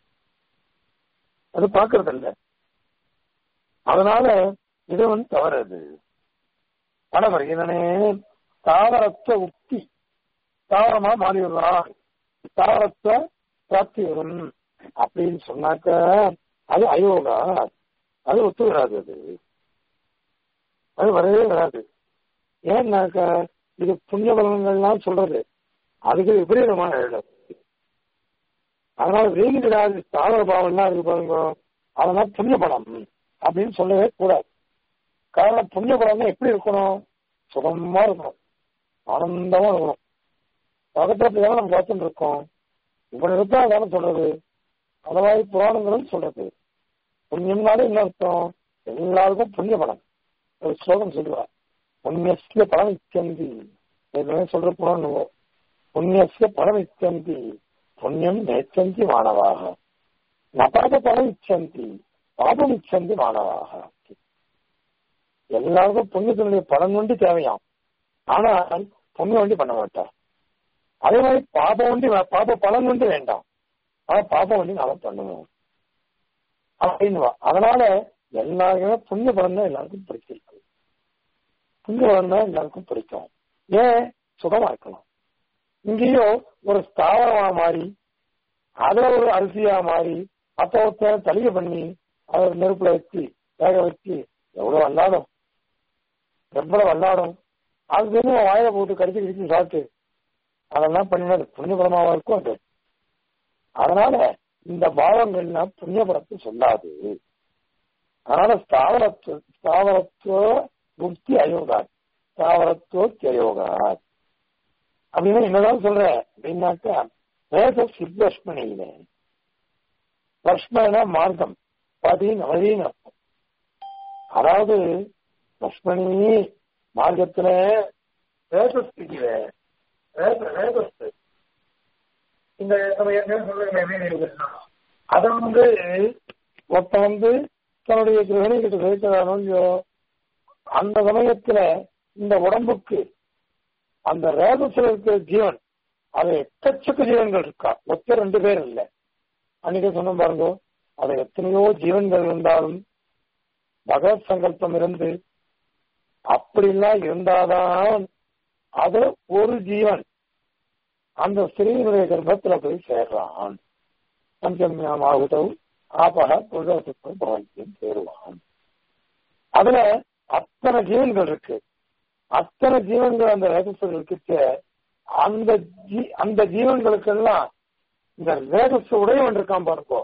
அது பார்க்கறது இல்ல அதனால இது வந்து தவறது பணவரையினே தாவரத்த உக்தி தாவரமா மாறி விடுறான் தாவரத்த பிராப்தி வரும் அப்படின்னு சொன்னாக்க அது அயோகா அது ஒத்து வராது அது அது வரவே வராது ஏன்னாக்க இது புண்ணிய பலன்கள்லாம் சொல்றது அதுக்கு விபரீதமான இடம் அதனால வேகிடாது தாவர பாவம்லாம் இருக்கு பாருங்க அதெல்லாம் புண்ணிய பலம் அப்படின்னு சொல்லவே கூடாது காரணம் புண்ணிய பலம்னா எப்படி இருக்கணும் சுகமா இருக்கணும் ஆனந்தமா இருக்கணும் பக்கத்துல நம்ம பார்த்துட்டு இருக்கோம் இவ்வளவு இருந்தா தானே சொல்றது அதவாய் புராணங்களும் சொல்றது புண்ணியம்னாலே என்ன அர்த்தம் எல்லாருக்கும் புண்ணிய பலம் ஒரு ஸ்லோகம் சொல்லுவா புண்ணியசிய பலம் இச்சந்தி ஏற்கனவே சொல்ற புராணம் புண்ணியசிய பலம் இச்சந்தி புண்ணியம் நேச்சந்தி மாணவாக நபாத பலம் இச்சந்தி பாபம் இச்சந்தி மாணவாக எல்லாருக்கும் புண்ணியத்தினுடைய பலன் வண்டி தேவையாம் ஆனால் புண்ணியம் வண்டி பண்ண மாட்டா அதே மாதிரி பாபம் வண்டி பாப பலன் வண்டி வேண்டாம் ஆனா பாபம் வண்டி நாம பண்ணுவோம் அப்படின்னு அதனால எல்லாருக்குமே புண்ணிய பலன் தான் எல்லாருக்கும் பிடிச்சிருக்கு புண்ணிய பலன் தான் எல்லாருக்கும் பிடிக்கும் ஏன் சுகமா இருக்கலாம் இங்கேயோ ஒரு ஸ்தாவரமா மாறி அதை ஒரு அரிசியா மாறி அப்போ தலிகை பண்ணி அதை நெருப்புல வச்சு வேக வச்சு எவ்வளவு வல்லாடும் எவ்வளவு வல்லாடும் அது தெரியும் வாயில போட்டு கடிச்சு கடிச்சு சாப்பிட்டு அதெல்லாம் பண்ணினது புண்ணியபலமாவா இருக்கும் அது அதனால இந்த பாவங்கள்லாம் புண்ணியபலத்தை சொல்லாது அதனால ஸ்தாவரத்துவ ஸ்தாவரத்துவ புக்தி அயோகா ஸ்தாவரத்துவ தியோகா அப்படின்னா என்னதான் சொல்ற அப்படின்னாக்கா வேத சித்தஷ்மணியில லக்ஷ்மண மார்க்கம் பதின் அவதின்னு அர்த்தம் அதாவது லக்ஷ்மணி மார்க்கத்துல வேதஸ்தில வேத வேதஸ்து இந்த நம்ம ஏற்கனவே சொல்லுங்க அதை வந்து ஒருத்த வந்து தன்னுடைய கிரகணி கிட்ட சேர்க்கிறானோ அந்த சமயத்துல இந்த உடம்புக்கு அந்த ரேதத்துல இருக்கிற ஜீவன் அது எக்கச்சக்க ஜீவன்கள் இருக்கா ஒத்த ரெண்டு பேர் இல்ல அன்னைக்கு சொன்ன பாருங்க அது எத்தனையோ ஜீவன்கள் இருந்தாலும் பகவத் சங்கல்பம் இருந்து அப்படிலாம் இருந்தாதான் அது ஒரு ஜீவன் அந்த ஸ்திரீனுடைய கர்ப்பத்துல போய் சேர்றான் பஞ்சமியாம் ஆகுதவு ஆபக புருஷத்துக்கும் பவந்தியும் சேருவான் அதுல அத்தனை ஜீவன்கள் இருக்கு அத்தனை ஜீவன்கள் அந்த ரேதஸ்கள் இருக்கு அந்த ஜீ அந்த ஜீவன்களுக்கெல்லாம் இந்த ரேதஸ் உடையவன் இருக்கான் பாருப்போ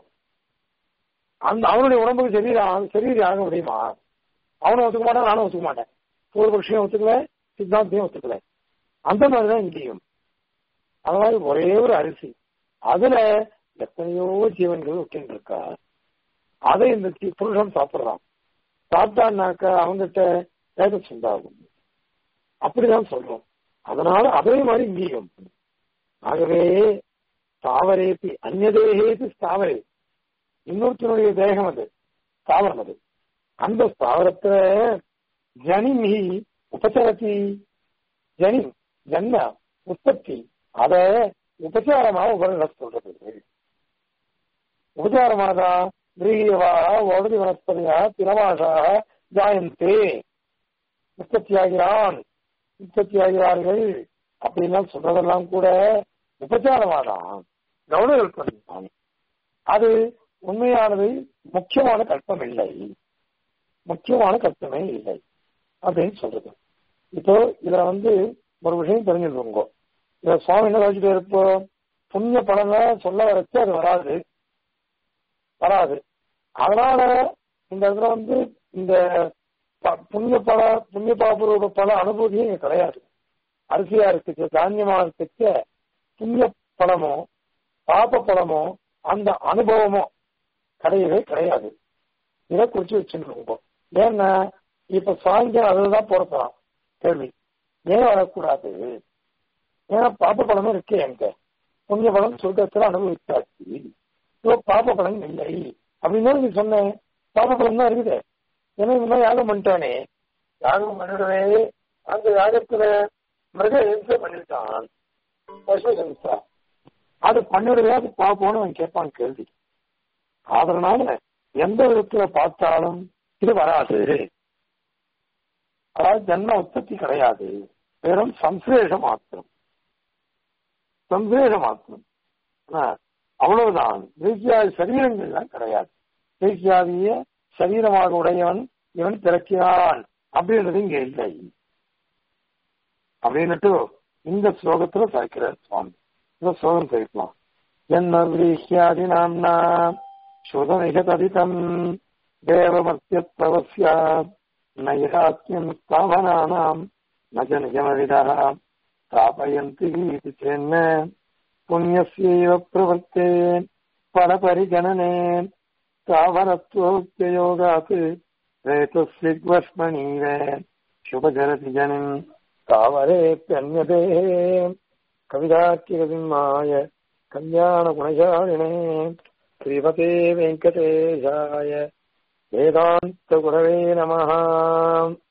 அந்த அவனுடைய உடம்புக்கு சரீரம் சரீரம் ஆக முடியுமா அவனும் ஒத்துக்க மாட்டான் நானும் ஒத்துக்க மாட்டேன் பூர்வபக்ஷியும் ஒத்துக்கல சித்தாந்தியும் ஒத்துக்கல அந்த மாதிரிதான் இங்கேயும் அது மாதிரி ஒரே ஒரு அரிசி அதுல எத்தனையோ ஜீவன்கள் விட்டு இருக்கா அதை இந்த புருஷன் சாப்பிடுறான் சாப்பிட்டான்னாக்க அவங்ககிட்ட ரேதஸ் உண்டாகும் அப்படிதான் சொல்றோம் அதனால அதே மாதிரி இங்கேயும் ஆகவே தாவரேபி அந்நதேகேபி ஸ்தாவரே இன்னொருத்தனுடைய தேகம் அது ஸ்தாவரம் அது அந்த ஸ்தாவரத்துல ஜனிமி உபச்சரத்தி ஜனி ஜன்ம உற்பத்தி அத உபச்சாரமாக உபரிட சொல்றது உபச்சாரமானதா கிரீயவா ஓடதி வனஸ்பதியா திரவாசாக ஜாயந்தே உற்பத்தியாகிறான் உற்பத்தியாகிறார்கள் அப்படின்லாம் சொல்றதெல்லாம் கூட உபச்சாரமாதான் கவுனர்கள் பண்ணான் அது உண்மையானது முக்கியமான கல்பம் இல்லை முக்கியமான கல்பமே இல்லை அப்படின்னு சொல்றது இப்போ இதுல வந்து ஒரு விஷயம் தெரிஞ்சுக்கோங்க இத சுவாமி என்ன வச்சுட்டு இருப்போ புண்ணிய பலனை சொல்ல வரைச்சு அது வராது வராது அதனால இந்த இடத்துல வந்து இந்த ப- புண்ணிய பல புண்ணிய பாபுரோட பல அனுபூதியும் இங்க கிடையாது அரிசியா இருக்கு தானியமா இருக்கு புண்ணிய பலமோ பாப பலமோ அந்த அனுபவமோ கிடையவே கிடையாது இதை குறிச்சு வச்சுருக்கோம் ஏன்னா இப்ப சாயங்காலம் அதுதான் பொறுக்கலாம் கேள்வி ஏன் வரக்கூடாது ஏன்னா பாப்ப பலமும் இருக்கு எங்க புண்ணிய பலம் சொர்க்கத்துல அனுபவித்தாச்சு இப்போ பாப்ப பலன் இல்லை அப்படின்னு நீ சொன்னேன் பாப்ப பலம் தான் இருக்குது ஏன்னா இந்த மாதிரி யாகம் பண்ணிட்டானே யாகம் பண்ணிடவே அந்த யாகத்துல மிருக ஹிம்சை பண்ணிட்டான் பசு ஹிம்சா அது பண்ணிடவே அது பாப்போன்னு அவன் கேட்பான் கேள்வி அதனால எந்த விதத்துல பார்த்தாலும் இது வராது அதாவது ஜன்ம உற்பத்தி கிடையாது வெறும் சம்சேஷ மாத்திரம் சம்சேஷ மாத்திரம் ஆ, அவ்வளவுதான் தேசியாதி சரீரங்கள்லாம் கிடையாது தேசியாதிய சரீரமாக உடையவன் இவன் பிறக்கிறான் அப்படின்றது இங்க இல்லை அப்படின்னுட்டு இந்த ஸ்லோகத்துல சாய்க்கிறார் சுவாமி இந்த ஸ்லோகம் சேர்க்கலாம் ஜன்ம விரீஹ்யாதி நாம்னா சுதமிகததிதம் தேவமத்தியத்வஸ்ய நைராத்யம் ஸ்தாபனானாம் ந ஜ நிஜமவிதः स्थापयन्ति इति चेन्न पुण्यस्यैव प्रवृत्ते परपरिगणने स्थावरत्वोक्तयोगात् रेतुस्विग्वस्मणीव शुभजरति जनिम् स्थावरेऽप्यन्यते कविदाख्यकसिंहाय कल्याणगुणशालिने श्रीमते वेङ्कटेशाय वेदान्तगुरवे नमः